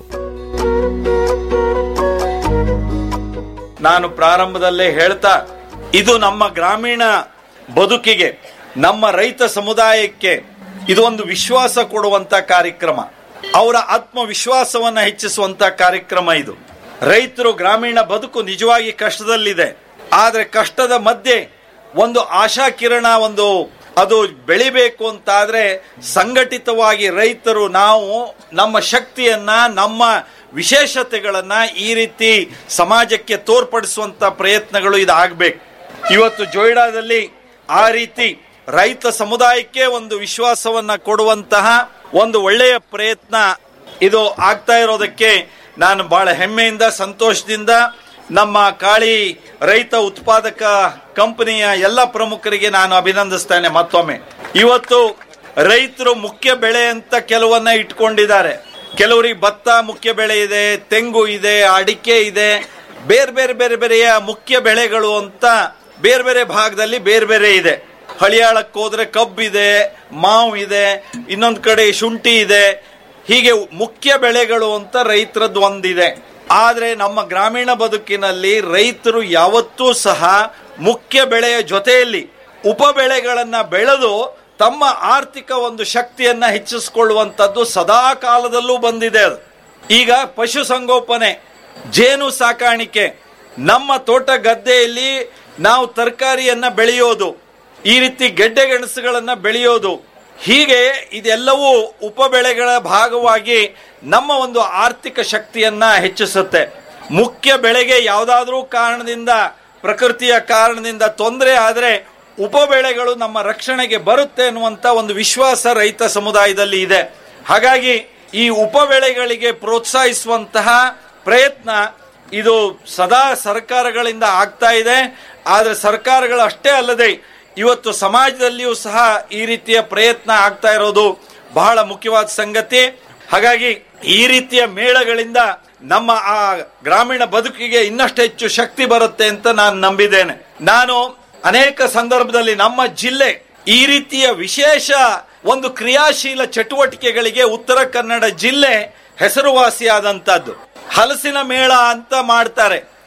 ನಾನು ಪ್ರಾರಂಭದಲ್ಲೇ ಹೇಳ್ತಾ ಇದು ನಮ್ಮ ಗ್ರಾಮೀಣ ಬದುಕಿಗೆ ನಮ್ಮ ರೈತ ಸಮುದಾಯಕ್ಕೆ ಇದು ಒಂದು ವಿಶ್ವಾಸ ಕೊಡುವಂತ ಕಾರ್ಯಕ್ರಮ ಅವರ ಆತ್ಮವಿಶ್ವಾಸವನ್ನ ಹೆಚ್ಚಿಸುವಂತ ಕಾರ್ಯಕ್ರಮ ಇದು ರೈತರು ಗ್ರಾಮೀಣ ಬದುಕು ನಿಜವಾಗಿ ಕಷ್ಟದಲ್ಲಿದೆ ಆದ್ರೆ ಕಷ್ಟದ ಮಧ್ಯೆ ಒಂದು ಆಶಾ ಕಿರಣ ಒಂದು ಅದು ಬೆಳಿಬೇಕು ಅಂತಾದ್ರೆ ಸಂಘಟಿತವಾಗಿ ರೈತರು ನಾವು ನಮ್ಮ ಶಕ್ತಿಯನ್ನ ನಮ್ಮ ವಿಶೇಷತೆಗಳನ್ನ ಈ ರೀತಿ ಸಮಾಜಕ್ಕೆ ತೋರ್ಪಡಿಸುವಂತ ಪ್ರಯತ್ನಗಳು ಇದಾಗಬೇಕು ಇವತ್ತು ಜೋಯಿಡಾದಲ್ಲಿ ಆ ರೀತಿ ರೈತ ಸಮುದಾಯಕ್ಕೆ ಒಂದು ವಿಶ್ವಾಸವನ್ನ ಕೊಡುವಂತಹ ಒಂದು ಒಳ್ಳೆಯ ಪ್ರಯತ್ನ ಇದು ಆಗ್ತಾ ಇರೋದಕ್ಕೆ ನಾನು ಬಹಳ ಹೆಮ್ಮೆಯಿಂದ ಸಂತೋಷದಿಂದ ನಮ್ಮ ಕಾಳಿ ರೈತ ಉತ್ಪಾದಕ ಕಂಪನಿಯ ಎಲ್ಲ ಪ್ರಮುಖರಿಗೆ ನಾನು ಅಭಿನಂದಿಸ್ತೇನೆ ಮತ್ತೊಮ್ಮೆ ಇವತ್ತು ರೈತರು ಮುಖ್ಯ ಬೆಳೆ ಅಂತ ಕೆಲವನ್ನ ಇಟ್ಕೊಂಡಿದ್ದಾರೆ ಕೆಲವರಿಗೆ ಭತ್ತ ಮುಖ್ಯ ಬೆಳೆ ಇದೆ ತೆಂಗು ಇದೆ ಅಡಿಕೆ ಇದೆ ಬೇರೆ ಬೇರೆ ಬೇರೆ ಬೇರೆಯ ಮುಖ್ಯ ಬೆಳೆಗಳು ಅಂತ ಬೇರೆ ಬೇರೆ ಭಾಗದಲ್ಲಿ ಬೇರೆ ಬೇರೆ ಇದೆ ಹಳಿಯಾಳಕ್ಕೆ ಹೋದ್ರೆ ಕಬ್ಬಿದೆ ಮಾವು ಇದೆ ಇನ್ನೊಂದು ಕಡೆ ಶುಂಠಿ ಇದೆ ಹೀಗೆ ಮುಖ್ಯ ಬೆಳೆಗಳು ಅಂತ ರೈತರದ್ದು ಒಂದಿದೆ ಆದ್ರೆ ನಮ್ಮ ಗ್ರಾಮೀಣ ಬದುಕಿನಲ್ಲಿ ರೈತರು ಯಾವತ್ತೂ ಸಹ ಮುಖ್ಯ ಬೆಳೆಯ ಜೊತೆಯಲ್ಲಿ ಉಪ ಬೆಳೆಗಳನ್ನ ಬೆಳೆದು ತಮ್ಮ ಆರ್ಥಿಕ ಒಂದು ಶಕ್ತಿಯನ್ನ ಹೆಚ್ಚಿಸಿಕೊಳ್ಳುವಂತದ್ದು ಸದಾ ಕಾಲದಲ್ಲೂ ಬಂದಿದೆ ಅದು ಈಗ ಪಶುಸಂಗೋಪನೆ ಜೇನು ಸಾಕಾಣಿಕೆ ನಮ್ಮ ತೋಟ ಗದ್ದೆಯಲ್ಲಿ ನಾವು ತರಕಾರಿಯನ್ನ ಬೆಳೆಯೋದು ಈ ರೀತಿ ಗೆಡ್ಡೆ ಗೆಣಸುಗಳನ್ನ ಬೆಳೆಯೋದು ಹೀಗೆ ಇದೆಲ್ಲವೂ ಉಪಬೆಳೆಗಳ ಭಾಗವಾಗಿ ನಮ್ಮ ಒಂದು ಆರ್ಥಿಕ ಶಕ್ತಿಯನ್ನ ಹೆಚ್ಚಿಸುತ್ತೆ ಮುಖ್ಯ ಬೆಳೆಗೆ ಯಾವುದಾದ್ರೂ ಕಾರಣದಿಂದ ಪ್ರಕೃತಿಯ ಕಾರಣದಿಂದ ತೊಂದರೆ ಆದರೆ ಉಪಬೆಳೆಗಳು ನಮ್ಮ ರಕ್ಷಣೆಗೆ ಬರುತ್ತೆ ಅನ್ನುವಂತ ಒಂದು ವಿಶ್ವಾಸ ರೈತ ಸಮುದಾಯದಲ್ಲಿ ಇದೆ ಹಾಗಾಗಿ ಈ ಉಪಬೆಳೆಗಳಿಗೆ ಪ್ರೋತ್ಸಾಹಿಸುವಂತಹ ಪ್ರಯತ್ನ ಇದು ಸದಾ ಸರ್ಕಾರಗಳಿಂದ ಆಗ್ತಾ ಇದೆ ಆದರೆ ಸರ್ಕಾರಗಳು ಅಷ್ಟೇ ಅಲ್ಲದೆ ಇವತ್ತು ಸಮಾಜದಲ್ಲಿಯೂ ಸಹ ಈ ರೀತಿಯ ಪ್ರಯತ್ನ ಆಗ್ತಾ ಇರೋದು ಬಹಳ ಮುಖ್ಯವಾದ ಸಂಗತಿ ಹಾಗಾಗಿ ಈ ರೀತಿಯ ಮೇಳಗಳಿಂದ ನಮ್ಮ ಆ ಗ್ರಾಮೀಣ ಬದುಕಿಗೆ ಇನ್ನಷ್ಟು ಹೆಚ್ಚು ಶಕ್ತಿ ಬರುತ್ತೆ ಅಂತ ನಾನು ನಂಬಿದ್ದೇನೆ ನಾನು ಅನೇಕ ಸಂದರ್ಭದಲ್ಲಿ ನಮ್ಮ ಜಿಲ್ಲೆ ಈ ರೀತಿಯ ವಿಶೇಷ ಒಂದು ಕ್ರಿಯಾಶೀಲ ಚಟುವಟಿಕೆಗಳಿಗೆ ಉತ್ತರ ಕನ್ನಡ ಜಿಲ್ಲೆ ಹೆಸರುವಾಸಿಯಾದಂತದ್ದು ಹಲಸಿನ ಮೇಳ ಅಂತ ಮಾಡ್ತಾರೆ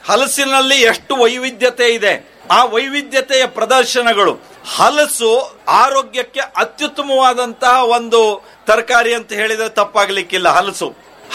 ಹಲಸಿನಲ್ಲಿ ಎಷ್ಟು ವೈವಿಧ್ಯತೆ ಇದೆ ಆ ವೈವಿಧ್ಯತೆಯ ಪ್ರದರ್ಶನಗಳು ಹಲಸು ಆರೋಗ್ಯಕ್ಕೆ ಅತ್ಯುತ್ತಮವಾದಂತಹ ಒಂದು ತರಕಾರಿ ಅಂತ ಹೇಳಿದ್ರೆ ತಪ್ಪಾಗ್ಲಿಕ್ಕಿಲ್ಲ ಹಲಸು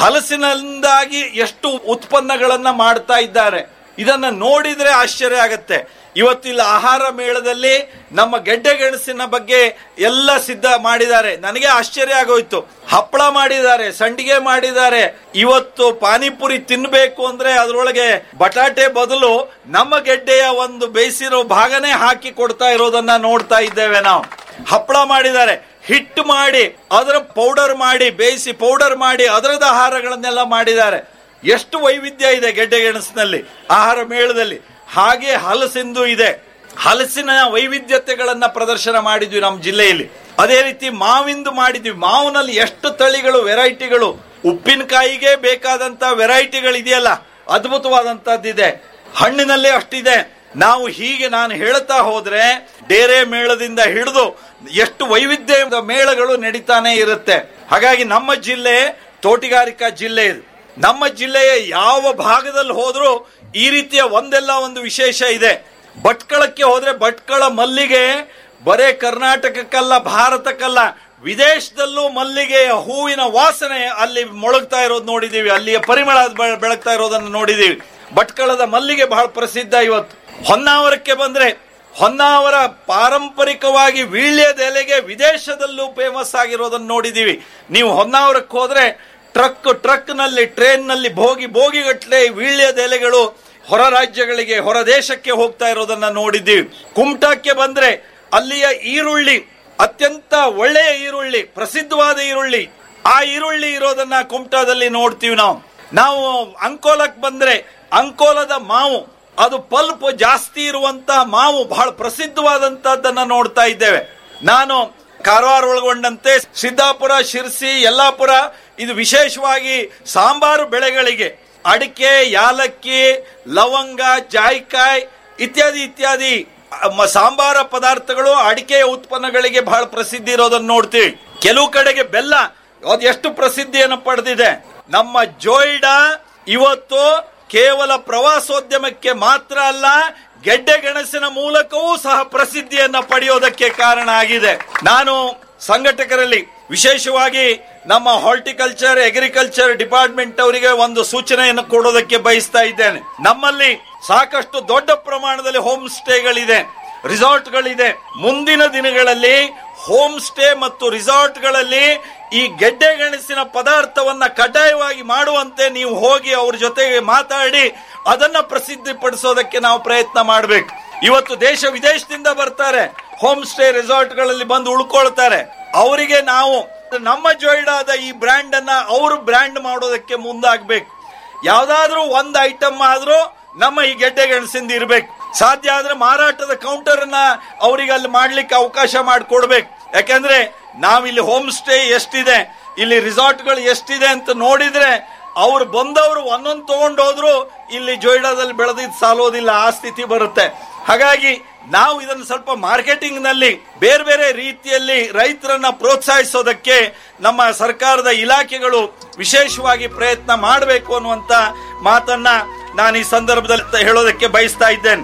ಹಲಸಿನಿಂದಾಗಿ ಎಷ್ಟು ಉತ್ಪನ್ನಗಳನ್ನ ಮಾಡ್ತಾ ಇದ್ದಾರೆ ಇದನ್ನ ನೋಡಿದ್ರೆ ಆಶ್ಚರ್ಯ ಆಗತ್ತೆ ಇವತ್ತಿಲ್ಲ ಆಹಾರ ಮೇಳದಲ್ಲಿ ನಮ್ಮ ಗೆಡ್ಡೆ ಗೆಣಸಿನ ಬಗ್ಗೆ ಎಲ್ಲ ಸಿದ್ಧ ಮಾಡಿದ್ದಾರೆ ನನಗೆ ಆಶ್ಚರ್ಯ ಆಗೋಯ್ತು ಹಪ್ಪಳ ಮಾಡಿದ್ದಾರೆ ಸಂಡಿಗೆ ಮಾಡಿದ್ದಾರೆ ಇವತ್ತು ಪಾನಿಪುರಿ ತಿನ್ಬೇಕು ಅಂದ್ರೆ ಅದರೊಳಗೆ ಬಟಾಟೆ ಬದಲು ನಮ್ಮ ಗೆಡ್ಡೆಯ ಒಂದು ಬೇಯಿಸಿರೋ ಭಾಗನೇ ಹಾಕಿ ಕೊಡ್ತಾ ಇರೋದನ್ನ ನೋಡ್ತಾ ಇದ್ದೇವೆ ನಾವು ಹಪ್ಪಳ ಮಾಡಿದ್ದಾರೆ ಹಿಟ್ಟು ಮಾಡಿ ಅದರ ಪೌಡರ್ ಮಾಡಿ ಬೇಯಿಸಿ ಪೌಡರ್ ಮಾಡಿ ಅದರದ ಆಹಾರಗಳನ್ನೆಲ್ಲ ಮಾಡಿದ್ದಾರೆ ಎಷ್ಟು ವೈವಿಧ್ಯ ಇದೆ ಗೆಡ್ಡೆ ಗೆಣಸಿನಲ್ಲಿ ಆಹಾರ ಮೇಳದಲ್ಲಿ ಹಾಗೆ ಹಲಸಿಂದು ಇದೆ ಹಲಸಿನ ವೈವಿಧ್ಯತೆಗಳನ್ನ ಪ್ರದರ್ಶನ ಮಾಡಿದ್ವಿ ನಮ್ಮ ಜಿಲ್ಲೆಯಲ್ಲಿ ಅದೇ ರೀತಿ ಮಾವಿಂದು ಮಾಡಿದ್ವಿ ಮಾವಿನಲ್ಲಿ ಎಷ್ಟು ತಳಿಗಳು ವೆರೈಟಿಗಳು ಉಪ್ಪಿನಕಾಯಿಗೆ ಬೇಕಾದಂತ ವೆರೈಟಿಗಳು ಇದೆಯಲ್ಲ ಅದ್ಭುತವಾದಂತದ್ದಿದೆ ಹಣ್ಣಿನಲ್ಲಿ ಅಷ್ಟಿದೆ ನಾವು ಹೀಗೆ ನಾನು ಹೇಳ್ತಾ ಹೋದ್ರೆ ಡೇರೆ ಮೇಳದಿಂದ ಹಿಡಿದು ಎಷ್ಟು ವೈವಿಧ್ಯದ ಮೇಳಗಳು ನಡೀತಾನೆ ಇರುತ್ತೆ ಹಾಗಾಗಿ ನಮ್ಮ ಜಿಲ್ಲೆ ತೋಟಗಾರಿಕಾ ಜಿಲ್ಲೆ ಇದು ನಮ್ಮ ಜಿಲ್ಲೆಯ ಯಾವ ಭಾಗದಲ್ಲಿ ಹೋದ್ರೂ ಈ ರೀತಿಯ ಒಂದೆಲ್ಲ ಒಂದು ವಿಶೇಷ ಇದೆ ಭಟ್ಕಳಕ್ಕೆ ಹೋದ್ರೆ ಭಟ್ಕಳ ಮಲ್ಲಿಗೆ ಬರೇ ಕರ್ನಾಟಕಕ್ಕಲ್ಲ ಭಾರತಕ್ಕಲ್ಲ ವಿದೇಶದಲ್ಲೂ ಮಲ್ಲಿಗೆಯ ಹೂವಿನ ವಾಸನೆ ಅಲ್ಲಿ ಮೊಳಗ್ತಾ ಇರೋದು ನೋಡಿದೀವಿ ಅಲ್ಲಿಯ ಪರಿಮಳ ಬೆ- ಬೆಳಗ್ತಾ ಇರೋದನ್ನು ನೋಡಿದೀವಿ ಭಟ್ಕಳದ ಮಲ್ಲಿಗೆ ಬಹಳ ಪ್ರಸಿದ್ಧ ಇವತ್ತು ಹೊನ್ನಾವರಕ್ಕೆ ಬಂದ್ರೆ ಹೊನ್ನಾವರ ಪಾರಂಪರಿಕವಾಗಿ ವೀಳ್ಯದ ಎಲೆಗೆ ವಿದೇಶದಲ್ಲೂ ಫೇಮಸ್ ಆಗಿರೋದನ್ನು ನೋಡಿದೀವಿ ನೀವು ಹೊನ್ನಾವರಕ್ಕೆ ಹೋದ್ರೆ ಟ್ರಕ್ ಟ್ರಕ್ ನಲ್ಲಿ ಟ್ರೈನ್ ನಲ್ಲಿ ಬೋಗಿ ಬೋಗಿಗಟ್ಲೆ ವೀಳ್ಯದ ಎಲೆಗಳು ಹೊರ ರಾಜ್ಯಗಳಿಗೆ ಹೊರ ದೇಶಕ್ಕೆ ಹೋಗ್ತಾ ಇರೋದನ್ನ ನೋಡಿದ್ದೀವಿ ಕುಮಟಾಕ್ಕೆ ಬಂದ್ರೆ ಅಲ್ಲಿಯ ಈರುಳ್ಳಿ ಅತ್ಯಂತ ಒಳ್ಳೆಯ ಈರುಳ್ಳಿ ಪ್ರಸಿದ್ಧವಾದ ಈರುಳ್ಳಿ ಆ ಈರುಳ್ಳಿ ಇರೋದನ್ನ ಕುಮಟಾದಲ್ಲಿ ನೋಡ್ತೀವಿ ನಾವು ನಾವು ಅಂಕೋಲಕ್ಕೆ ಬಂದ್ರೆ ಅಂಕೋಲದ ಮಾವು ಅದು ಪಲ್ಪ್ ಜಾಸ್ತಿ ಇರುವಂತಹ ಮಾವು ಬಹಳ ಪ್ರಸಿದ್ಧವಾದಂತಹದ್ದನ್ನ ನೋಡ್ತಾ ಇದ್ದೇವೆ ನಾನು ಕಾರವಾರ ಒಳಗೊಂಡಂತೆ ಸಿದ್ದಾಪುರ ಶಿರ್ಸಿ ಯಲ್ಲಾಪುರ ಇದು ವಿಶೇಷವಾಗಿ ಸಾಂಬಾರು ಬೆಳೆಗಳಿಗೆ ಅಡಿಕೆ ಯಾಲಕ್ಕಿ ಲವಂಗ ಜಾಯ್ಕಾಯ್ ಇತ್ಯಾದಿ ಇತ್ಯಾದಿ ಮ- ಸಾಂಬಾರ ಪದಾರ್ಥಗಳು ಅಡಿಕೆಯ ಉತ್ಪನ್ನಗಳಿಗೆ ಬಹಳ ಪ್ರಸಿದ್ಧಿ ಇರೋದನ್ನ ನೋಡ್ತೀವಿ ಕೆಲವು ಕಡೆಗೆ ಬೆಲ್ಲ ಅದು ಎಷ್ಟು ಪ್ರಸಿದ್ಧಿಯನ್ನು ಪಡೆದಿದೆ ನಮ್ಮ ಜೋಯಿಡಾ ಇವತ್ತು ಕೇವಲ ಪ್ರವಾಸೋದ್ಯಮಕ್ಕೆ ಮಾತ್ರ ಅಲ್ಲ ಗೆಡ್ಡೆ ಗೆಣಸಿನ ಮೂಲಕವೂ ಸಹ ಪ್ರಸಿದ್ಧಿಯನ್ನ ಪಡೆಯೋದಕ್ಕೆ ಕಾರಣ ಆಗಿದೆ ನಾನು ಸಂಘಟಕರಲ್ಲಿ ವಿಶೇಷವಾಗಿ ನಮ್ಮ ಹಾರ್ಟಿಕಲ್ಚರ್ ಅಗ್ರಿಕಲ್ಚರ್ ಡಿಪಾರ್ಟ್ಮೆಂಟ್ ಅವರಿಗೆ ಒಂದು ಸೂಚನೆಯನ್ನು ಕೊಡೋದಕ್ಕೆ ಬಯಸ್ತಾ ಇದ್ದೇನೆ ನಮ್ಮಲ್ಲಿ ಸಾಕಷ್ಟು ದೊಡ್ಡ ಪ್ರಮಾಣದಲ್ಲಿ ಹೋಮ್ ಸ್ಟೇಗಳಿದೆ ರಿಸಾರ್ಟ್ಗಳಿದೆ ಮುಂದಿನ ದಿನಗಳಲ್ಲಿ ಹೋಮ್ ಸ್ಟೇ ಮತ್ತು ರಿಸಾರ್ಟ್ಗಳಲ್ಲಿ ಈ ಗೆಡ್ಡೆ ಗೆಣಸಿನ ಪದಾರ್ಥವನ್ನ ಕಡ್ಡಾಯವಾಗಿ ಮಾಡುವಂತೆ ನೀವು ಹೋಗಿ ಅವ್ರ ಜೊತೆಗೆ ಮಾತಾಡಿ ಅದನ್ನ ಪ್ರಸಿದ್ಧಿಪಡಿಸೋದಕ್ಕೆ ನಾವು ಪ್ರಯತ್ನ ಮಾಡಬೇಕು ಇವತ್ತು ದೇಶ ವಿದೇಶದಿಂದ ಬರ್ತಾರೆ ಹೋಮ್ ಸ್ಟೇ ರೆಸಾರ್ಟ್ಗಳಲ್ಲಿ ಬಂದು ಉಳ್ಕೊಳ್ತಾರೆ ಅವರಿಗೆ ನಾವು ನಮ್ಮ ಜೋಯಿಡಾದ ಈ ಬ್ರ್ಯಾಂಡ್ ಅನ್ನ ಅವರು ಬ್ರ್ಯಾಂಡ್ ಮಾಡೋದಕ್ಕೆ ಮುಂದಾಗಬೇಕು ಯಾವ್ದಾದ್ರೂ ಒಂದು ಐಟಮ್ ಆದ್ರೂ ನಮ್ಮ ಈ ಗೆಡ್ಡೆ ಗೆಣಸಿಂದ ಇರ್ಬೇಕು ಸಾಧ್ಯ ಆದ್ರೆ ಮಾರಾಟದ ಕೌಂಟರ್ ಅನ್ನ ಅವರಿಗೆ ಅಲ್ಲಿ ಮಾಡ್ಲಿಕ್ಕೆ ಅವಕಾಶ ಮಾಡಿಕೊಡ್ಬೇಕು ಯಾಕಂದ್ರೆ ನಾವಿಲ್ಲಿ ಹೋಮ್ ಸ್ಟೇ ಎಷ್ಟಿದೆ ಇಲ್ಲಿ ರಿಸಾರ್ಟ್ಗಳು ಎಷ್ಟಿದೆ ಅಂತ ನೋಡಿದ್ರೆ ಅವ್ರು ಬಂದವರು ಒಂದೊಂದು ತಗೊಂಡು ಹೋದ್ರು ಇಲ್ಲಿ ಜೋಯಿಡಾದಲ್ಲಿ ಬೆಳೆದಿದ್ದು ಸಾಲೋದಿಲ್ಲ ಆ ಸ್ಥಿತಿ ಬರುತ್ತೆ ಹಾಗಾಗಿ ನಾವು ಇದನ್ನು ಸ್ವಲ್ಪ ಮಾರ್ಕೆಟಿಂಗ್ ನಲ್ಲಿ ಬೇರೆ ಬೇರೆ ರೀತಿಯಲ್ಲಿ ರೈತರನ್ನ ಪ್ರೋತ್ಸಾಹಿಸೋದಕ್ಕೆ ನಮ್ಮ ಸರ್ಕಾರದ ಇಲಾಖೆಗಳು ವಿಶೇಷವಾಗಿ ಪ್ರಯತ್ನ ಮಾಡಬೇಕು ಅನ್ನುವಂತ ಮಾತನ್ನ ನಾನು ಈ ಸಂದರ್ಭದಲ್ಲಿ ಹೇಳೋದಕ್ಕೆ ಬಯಸ್ತಾ ಇದ್ದೇನೆ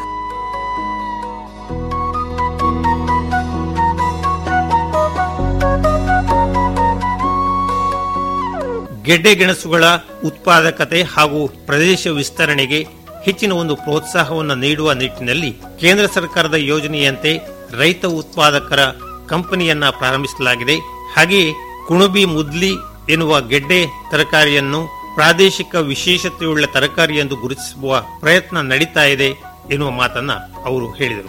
ಗೆಡ್ಡೆ ಗೆಣಸುಗಳ ಉತ್ಪಾದಕತೆ ಹಾಗೂ ಪ್ರದೇಶ ವಿಸ್ತರಣೆಗೆ ಹೆಚ್ಚಿನ ಒಂದು ಪ್ರೋತ್ಸಾಹವನ್ನು ನೀಡುವ ನಿಟ್ಟಿನಲ್ಲಿ ಕೇಂದ್ರ ಸರ್ಕಾರದ ಯೋಜನೆಯಂತೆ ರೈತ ಉತ್ಪಾದಕರ ಕಂಪನಿಯನ್ನ ಪ್ರಾರಂಭಿಸಲಾಗಿದೆ ಹಾಗೆಯೇ ಕುಣಬಿ ಮುದ್ಲಿ ಎನ್ನುವ ಗೆಡ್ಡೆ ತರಕಾರಿಯನ್ನು ಪ್ರಾದೇಶಿಕ ವಿಶೇಷತೆಯುಳ್ಳ ತರಕಾರಿ ಎಂದು ಗುರುತಿಸುವ ಪ್ರಯತ್ನ ನಡೀತಾ ಇದೆ ಎನ್ನುವ ಮಾತನ್ನ ಅವರು ಹೇಳಿದರು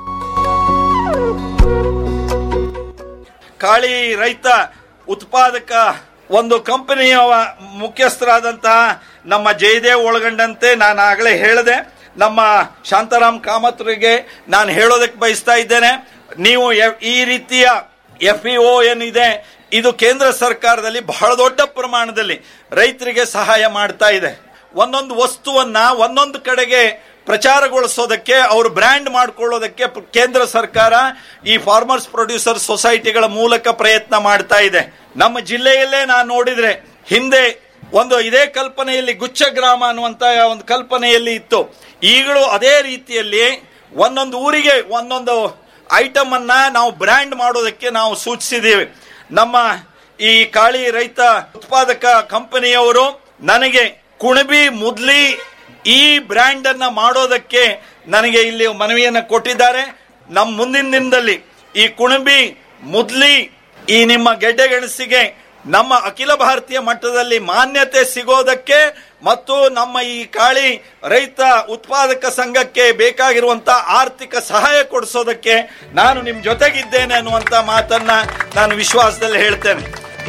ಕಾಳಿ ರೈತ ಉತ್ಪಾದಕ ಒಂದು ಕಂಪನಿಯ ಮುಖ್ಯಸ್ಥರಾದಂತಹ ನಮ್ಮ ಜಯದೇವ್ ಒಳಗೊಂಡಂತೆ ನಾನು ಆಗಲೇ ಹೇಳಿದೆ ನಮ್ಮ ಶಾಂತಾರಾಮ್ ಕಾಮತ್ರಿಗೆ ನಾನು ಹೇಳೋದಕ್ಕೆ ಬಯಸ್ತಾ ಇದ್ದೇನೆ ನೀವು ಎ- ಈ ರೀತಿಯ ಎಫ್ ಇ ಏನಿದೆ ಇದು ಕೇಂದ್ರ ಸರ್ಕಾರದಲ್ಲಿ ಬಹಳ ದೊಡ್ಡ ಪ್ರಮಾಣದಲ್ಲಿ ರೈತರಿಗೆ ಸಹಾಯ ಮಾಡ್ತಾ ಇದೆ ಒಂದೊಂದು ವಸ್ತುವನ್ನ ಒಂದೊಂದು ಕಡೆಗೆ ಪ್ರಚಾರಗೊಳಿಸೋದಕ್ಕೆ ಅವರು ಬ್ರ್ಯಾಂಡ್ ಮಾಡ್ಕೊಳ್ಳೋದಕ್ಕೆ ಪ- ಕೇಂದ್ರ ಸರ್ಕಾರ ಈ ಫಾರ್ಮರ್ಸ್ ಪ್ರೊಡ್ಯೂಸರ್ ಸೊಸೈಟಿಗಳ ಮೂಲಕ ಪ್ರಯತ್ನ ಮಾಡ್ತಾ ಇದೆ ನಮ್ಮ ಜಿಲ್ಲೆಯಲ್ಲೇ ನಾನು ನೋಡಿದ್ರೆ ಹಿಂದೆ ಒಂದು ಇದೇ ಕಲ್ಪನೆಯಲ್ಲಿ ಗುಚ್ಛ ಗ್ರಾಮ ಅನ್ನುವಂತ ಒಂದು ಕಲ್ಪನೆಯಲ್ಲಿ ಇತ್ತು ಈಗಲೂ ಅದೇ ರೀತಿಯಲ್ಲಿ ಒಂದೊಂದು ಊರಿಗೆ ಒಂದೊಂದು ಐಟಮ್ ಅನ್ನ ನಾವು ಬ್ರ್ಯಾಂಡ್ ಮಾಡೋದಕ್ಕೆ ನಾವು ಸೂಚಿಸಿದ್ದೇವೆ ನಮ್ಮ ಈ ಕಾಳಿ ರೈತ ಉತ್ಪಾದಕ ಕಂಪನಿಯವರು ನನಗೆ ಕುಣಬಿ ಮುದ್ಲಿ ಈ ಬ್ರ್ಯಾಂಡ್ ಅನ್ನ ಮಾಡೋದಕ್ಕೆ ನನಗೆ ಇಲ್ಲಿ ಮನವಿಯನ್ನ ಕೊಟ್ಟಿದ್ದಾರೆ ನಮ್ಮ ಮುಂದಿನ ದಿನದಲ್ಲಿ ಈ ಕುಣಬಿ ಮುದ್ಲಿ ಈ ನಿಮ್ಮ ಗೆಡ್ಡೆಗೆಣಸಿಗೆ ನಮ್ಮ ಅಖಿಲ ಭಾರತೀಯ ಮಟ್ಟದಲ್ಲಿ ಮಾನ್ಯತೆ ಸಿಗೋದಕ್ಕೆ ಮತ್ತು ನಮ್ಮ ಈ ಕಾಳಿ ರೈತ ಉತ್ಪಾದಕ ಸಂಘಕ್ಕೆ ಬೇಕಾಗಿರುವಂತ ಆರ್ಥಿಕ ಸಹಾಯ ಕೊಡಿಸೋದಕ್ಕೆ ನಾನು ನಿಮ್ ಜೊತೆಗಿದ್ದೇನೆ ಅನ್ನುವಂತ ಮಾತನ್ನ ನಾನು ವಿಶ್ವಾಸದಲ್ಲಿ ಹೇಳ್ತೇನೆ